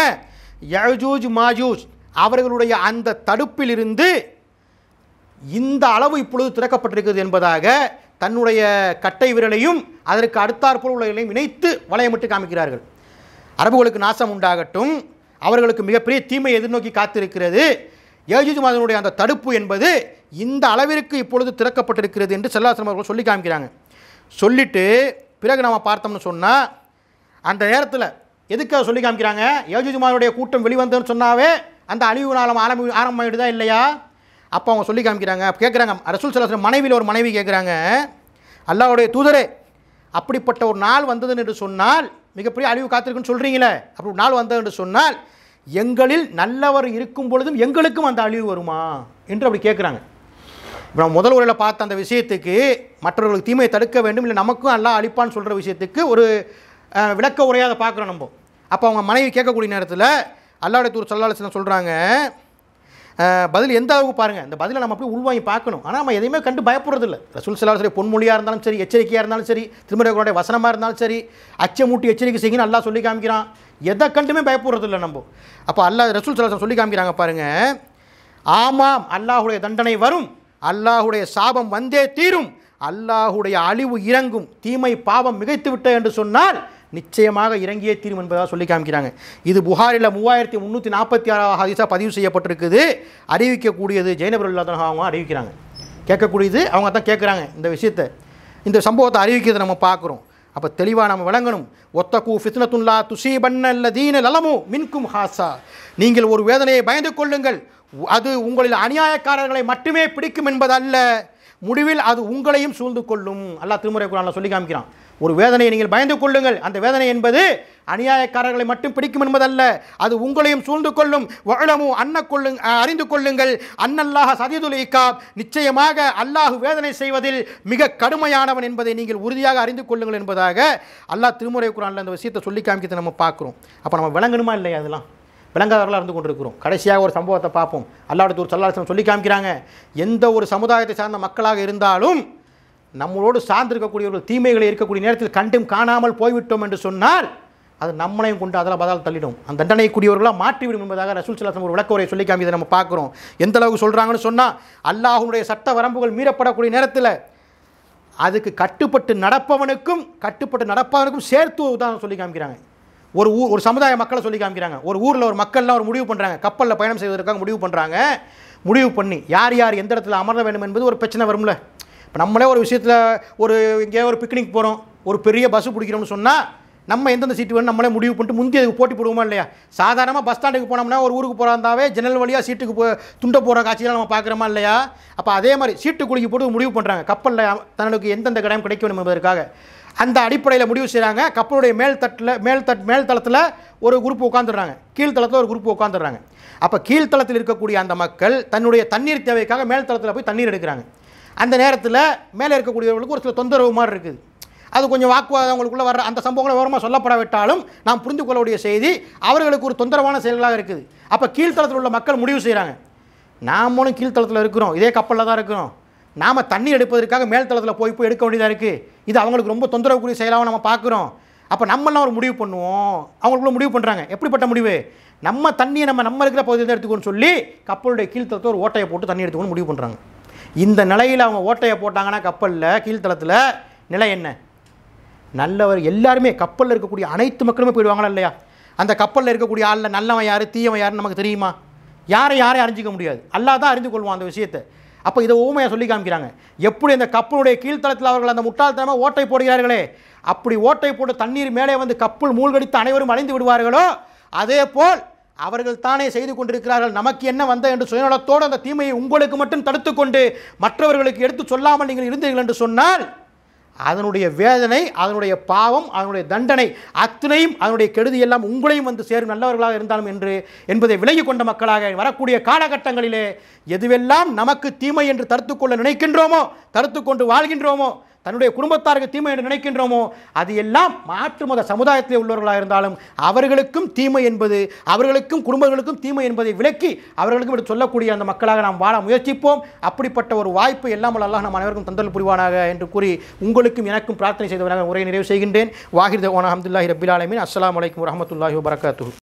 யஜூஜ் மாஜூஜ் அவர்களுடைய அந்த தடுப்பிலிருந்து இந்த அளவு இப்பொழுது திறக்கப்பட்டிருக்கிறது என்பதாக தன்னுடைய கட்டை விரலையும் அதற்கு அடுத்தாற்போல் உள்ளவர்களையும் இணைத்து வளையமிட்டு காமிக்கிறார்கள் அரபுகளுக்கு நாசம் உண்டாகட்டும் அவர்களுக்கு மிகப்பெரிய தீமை எதிர்நோக்கி காத்திருக்கிறது ஏஜூஜ் மதனுடைய அந்த தடுப்பு என்பது இந்த அளவிற்கு இப்பொழுது திறக்கப்பட்டிருக்கிறது என்று செல்லாசனம் அவர்கள் சொல்லி காமிக்கிறாங்க சொல்லிட்டு பிறகு நம்ம பார்த்தோம்னு சொன்னால் அந்த நேரத்தில் எதுக்கு அதை சொல்லி காமிக்கிறாங்க யோஜிஜுமானுடைய கூட்டம் வெளிவந்ததுன்னு சொன்னாவே அந்த அழிவு நாளம் ஆரம்பி ஆரம்பமாயிடுதா இல்லையா அப்போ அவங்க சொல்லி காமிக்கிறாங்க கேட்குறாங்க ரசூல் சலாசன் மனைவியில் ஒரு மனைவி கேட்குறாங்க அல்லாஹ்வுடைய தூதரே அப்படிப்பட்ட ஒரு நாள் வந்ததுன்னு என்று சொன்னால் மிகப்பெரிய அழிவு காத்திருக்குன்னு சொல்கிறீங்களே அப்படி ஒரு நாள் வந்தது என்று சொன்னால் எங்களில் நல்லவர் இருக்கும் பொழுதும் எங்களுக்கும் அந்த அழிவு வருமா என்று அப்படி கேட்குறாங்க இப்போ நம்ம முதல் உரையில் பார்த்த அந்த விஷயத்துக்கு மற்றவர்களுக்கு தீமையை தடுக்க வேண்டும் இல்லை நமக்கும் அல்லாஹ் அழிப்பான்னு சொல்கிற விஷயத்துக்கு ஒரு அஹ், விளக்க உரையாக அதை பார்க்குறோம் நம்ம அப்போ அவங்க மனைவி கேட்கக்கூடிய நேரத்தில் அல்லாவுடைய தூர் சல்லாஹ் சொல்கிறாங்க பதில் எந்த அளவுக்கு பாருங்கள் இந்த பதிலை நம்ம அப்படியே உள்வாங்கி பார்க்கணும் ஆனால் நம்ம எதையுமே கண்டு பயப்படுறது இல்லை ரசூல் சல்லா சரி பொன்மொழியாக இருந்தாலும் சரி எச்சரிக்கையாக இருந்தாலும் சரி திருமறைகளுடைய வசனமாக இருந்தாலும் சரி அச்சமூட்டி எச்சரிக்கை செய்யணும் அல்லாஹ் சொல்லி காமிக்கிறான் எதை கண்டுமே பயப்படுறது இல்லை நம்ம அப்போ அல்லாஹ் ரசூல் சல்லா சொல்லி காமிக்கிறாங்க பாருங்கள் ஆமாம் அல்லாஹுடைய தண்டனை வரும் அல்லாஹுடைய சாபம் வந்தே தீரும் அல்லாஹுடைய அழிவு இறங்கும் தீமை பாவம் மிகைத்து விட்ட என்று சொன்னால் நிச்சயமாக இறங்கியே தீரும் என்பதாக சொல்லி காமிக்கிறாங்க இது புகாரில் மூவாயிரத்தி முந்நூற்றி நாற்பத்தி ஆறாவது ஹதீஸாக பதிவு செய்யப்பட்டிருக்குது அறிவிக்கக்கூடியது ஜெயனபர் அவங்க அறிவிக்கிறாங்க கேட்கக்கூடியது அவங்க தான் கேட்குறாங்க இந்த விஷயத்தை இந்த சம்பவத்தை அறிவிக்கிறதை நம்ம பார்க்குறோம் அப்போ தெளிவாக நம்ம விளங்கணும் ஒத்தகு ஃபித்னத்துல்லா துஷீபன்னல்ல தீன லலமு மின்கும் ஹாசா நீங்கள் ஒரு வேதனையை பயந்து கொள்ளுங்கள் அது உங்களில் அநியாயக்காரர்களை மட்டுமே பிடிக்கும் என்பதல்ல முடிவில் அது உங்களையும் சூழ்ந்து கொள்ளும் அல்லாஹ் திருமுறை குரானில் சொல்லி காமிக்கிறான் ஒரு வேதனையை நீங்கள் பயந்து கொள்ளுங்கள் அந்த வேதனை என்பது அநியாயக்காரர்களை மட்டும் பிடிக்கும் என்பதல்ல அது உங்களையும் சூழ்ந்து கொள்ளும் வழமு அன்ன கொள்ளுங் அஹ், அறிந்து கொள்ளுங்கள் அன்னல்லாஹ சதிதுல் இக்காப் நிச்சயமாக அல்லாஹ் வேதனை செய்வதில் மிக கடுமையானவன் என்பதை நீங்கள் உறுதியாக அறிந்து கொள்ளுங்கள் என்பதாக அல்லாஹ் திருமுறை குரானில் அந்த விஷயத்தை சொல்லி காமிக்கிறதை நம்ம பார்க்குறோம் அப்போ நம்ம விளங்கணுமா இல்லையா அதெல்லாம் விளங்காதவர்களாக இருந்து கொண்டிருக்கிறோம் கடைசியாக ஒரு சம்பவத்தை பார்ப்போம் அல்லாஹ் ஒரு சல்லாசனம் சொல்லி காமிக்கிறாங்க எந்த ஒரு சமுதாயத்தை சார்ந்த மக்களாக இருந்தாலும் நம்மளோடு சார்ந்திருக்கக்கூடியவர்கள் தீமைகளை இருக்கக்கூடிய நேரத்தில் கண்டும் காணாமல் போய்விட்டோம் என்று சொன்னால் அது நம்மளையும் கொண்டு அதில் பதில் தள்ளிடும் அந்த தண்டனைக்குரியவர்களாக மாற்றிவிடும் என்பதாக ரசூல் சலாசம் ஒரு விளக்க உரை சொல்லி காமியதை நம்ம பார்க்குறோம் எந்த அளவுக்கு சொல்கிறாங்கன்னு சொன்னால் அல்லாஹ்வுடைய சட்ட வரம்புகள் மீறப்படக்கூடிய நேரத்தில் அதுக்கு கட்டுப்பட்டு நடப்பவனுக்கும் கட்டுப்பட்டு நடப்பவனுக்கும் சேர்த்து ஒரு உதாரணம் சொல்லி காமிக்கிறாங்க ஒரு ஊர் ஒரு சமுதாய மக்களை சொல்லி காமிக்கிறாங்க ஒரு ஊரில் ஒரு மக்கள்லாம் ஒரு முடிவு பண்ணுறாங்க கப்பலில் பயணம் செய்வதற்காக முடிவு பண்ணுறாங்க முடிவு பண்ணி யார் யார் எந்த இடத்துல அமர வேண்டும் என்பது ஒரு பிரச்சனை வரும்ல இப்போ நம்மளே ஒரு விஷயத்தில் ஒரு எங்கேயோ ஒரு பிக்னிக் போகிறோம் ஒரு பெரிய பஸ் பிடிக்கிறோம்னு சொன்னால் நம்ம எந்தெந்த சீட்டு வேணும் நம்மளே முடிவு பண்ணிட்டு முந்தி அதுக்கு போட்டி போடுவோமா இல்லையா சாதாரணமாக பஸ் ஸ்டாண்டுக்கு போனோம்னா ஒரு ஊருக்கு போகிறாந்தாவே ஜன்னல் வழியாக சீட்டுக்கு போ துண்ட போகிற காட்சியெல்லாம் நம்ம பார்க்குறோமா இல்லையா அப்போ அதே மாதிரி சீட்டு குலுக்கி போட்டு முடிவு பண்ணுறாங்க கப்பலில் தனக்கு எந்தெந்த கடையம் கிடைக்க வேண்டும் என்பதற்காக அந்த அடிப்படையில் முடிவு செய்கிறாங்க கப்பலுடைய மேல் தட்டில் மேல் தட் மேல் தளத்தில் ஒரு குரூப் உட்காந்துடுறாங்க கீழ்த்தளத்தில் ஒரு குரூப் உட்காந்துடுறாங்க அப்போ கீழ்த்தளத்தில் இருக்கக்கூடிய அந்த மக்கள் தன்னுடைய தண்ணீர் தேவைக்காக மேல் தளத்தில் போய் தண்ணீர் எடுக்கிறாங்க அந்த நேரத்தில் மேலே இருக்கக்கூடியவர்களுக்கு ஒரு சில தொந்தரவு மாதிரி இருக்குது அது கொஞ்சம் வாக்குவாதம் அவங்களுக்குள்ள வர்ற அந்த சம்பவங்களை விவரமாக சொல்லப்படாவிட்டாலும் நாம் புரிந்து கொள்ளக்கூடிய செய்தி அவர்களுக்கு ஒரு தொந்தரவான செயல்களாக இருக்குது அப்போ கீழ்த்தளத்தில் உள்ள மக்கள் முடிவு செய்கிறாங்க நாமளும் கீழ்த்தளத்தில் இருக்கிறோம் இதே கப்பலில் தான் இருக்கிறோம் நாம் தண்ணி எடுப்பதற்காக மேல் தளத்தில் போய் போய் எடுக்க வேண்டியதாக இருக்குது இது அவங்களுக்கு ரொம்ப தொந்தரவுக்குரிய செயலாக நம்ம பார்க்குறோம் அப்போ நம்மளாம் ஒரு முடிவு பண்ணுவோம் அவங்களுக்குள்ள முடிவு பண்ணுறாங்க எப்படிப்பட்ட முடிவு நம்ம தண்ணியை நம்ம நம்ம இருக்கிற பகுதியில் தான் எடுத்துக்கணும்னு சொல்லி கப்பலுடைய கீழ்த்தளத்தில் ஒரு ஓட்டையை போட்டு தண்ணி எடுத்துக்கணும் முடிவு பண்ணுறாங்க இந்த நிலையில் அவங்க ஓட்டையை போட்டாங்கன்னா கப்பலில் கீழ்த்தளத்தில் நிலை என்ன நல்லவர் எல்லாருமே கப்பலில் இருக்கக்கூடிய அனைத்து மக்களுமே போயிடுவாங்களா இல்லையா அந்த கப்பலில் இருக்கக்கூடிய ஆளில் நல்லவன் யார் தீயவன் யாருன்னு நமக்கு தெரியுமா யாரை யாரையும் அறிஞ்சிக்க முடியாது அல்லாஹ் தான் அறிந்து கொள்வான் அந்த விஷயத்தை அப்போ இதை ஊமையாக சொல்லி காமிக்கிறாங்க எப்படி அந்த கப்பலுடைய கீழ்த்தளத்தில் அவர்கள் அந்த முட்டாள்தனமாக ஓட்டை போடுகிறார்களே அப்படி ஓட்டை போட்டு தண்ணீர் மேலே வந்து கப்பல் மூழ்கடித்து அனைவரும் அழிந்து விடுவார்களோ அதே போல் அவர்கள் தானே செய்து கொண்டிருக்கிறார்கள் நமக்கு என்ன வந்த என்று சுயநலத்தோடு அந்த தீமையை உங்களுக்கு மட்டும் தடுத்துக்கொண்டு மற்றவர்களுக்கு எடுத்து சொல்லாமல் நீங்கள் இருந்தீர்கள் என்று சொன்னால் அதனுடைய வேதனை அதனுடைய பாவம் அதனுடைய தண்டனை அத்தனையும் அதனுடைய கெடுதி எல்லாம் உங்களையும் வந்து சேரும் நல்லவர்களாக இருந்தாலும் என்று என்பதை விலகி கொண்ட மக்களாக வரக்கூடிய காலகட்டங்களிலே எதுவெல்லாம் நமக்கு தீமை என்று தடுத்துக்கொள்ள நினைக்கின்றோமோ தடுத்துக்கொண்டு வாழ்கின்றோமோ தன்னுடைய குடும்பத்தாருக்கு தீமை என்று நினைக்கின்றோமோ அது எல்லாம் மாற்று மத சமுதாயத்தில் உள்ளவர்களாக இருந்தாலும் அவர்களுக்கும் தீமை என்பது அவர்களுக்கும் குடும்பங்களுக்கும் தீமை என்பதை விலக்கி அவர்களுக்கும் எடுத்து சொல்லக்கூடிய அந்த மக்களாக நாம் வாழ முயற்சிப்போம் அப்படிப்பட்ட ஒரு வாய்ப்பு எல்லாம் அல்லாஹ் நம் அனைவருக்கும் தந்தல் புரிவானாக என்று கூறி உங்களுக்கும் எனக்கும் பிரார்த்தனை செய்தவராக உரையை நிறைவு செய்கின்றேன் வாஹிர் தவான் அஹமதுல்லாஹி ரபில் ஆலமின் அஸ்ஸலாமு அலைக்கும் வரஹமத்துல்லாஹி வபரகாத்துஹு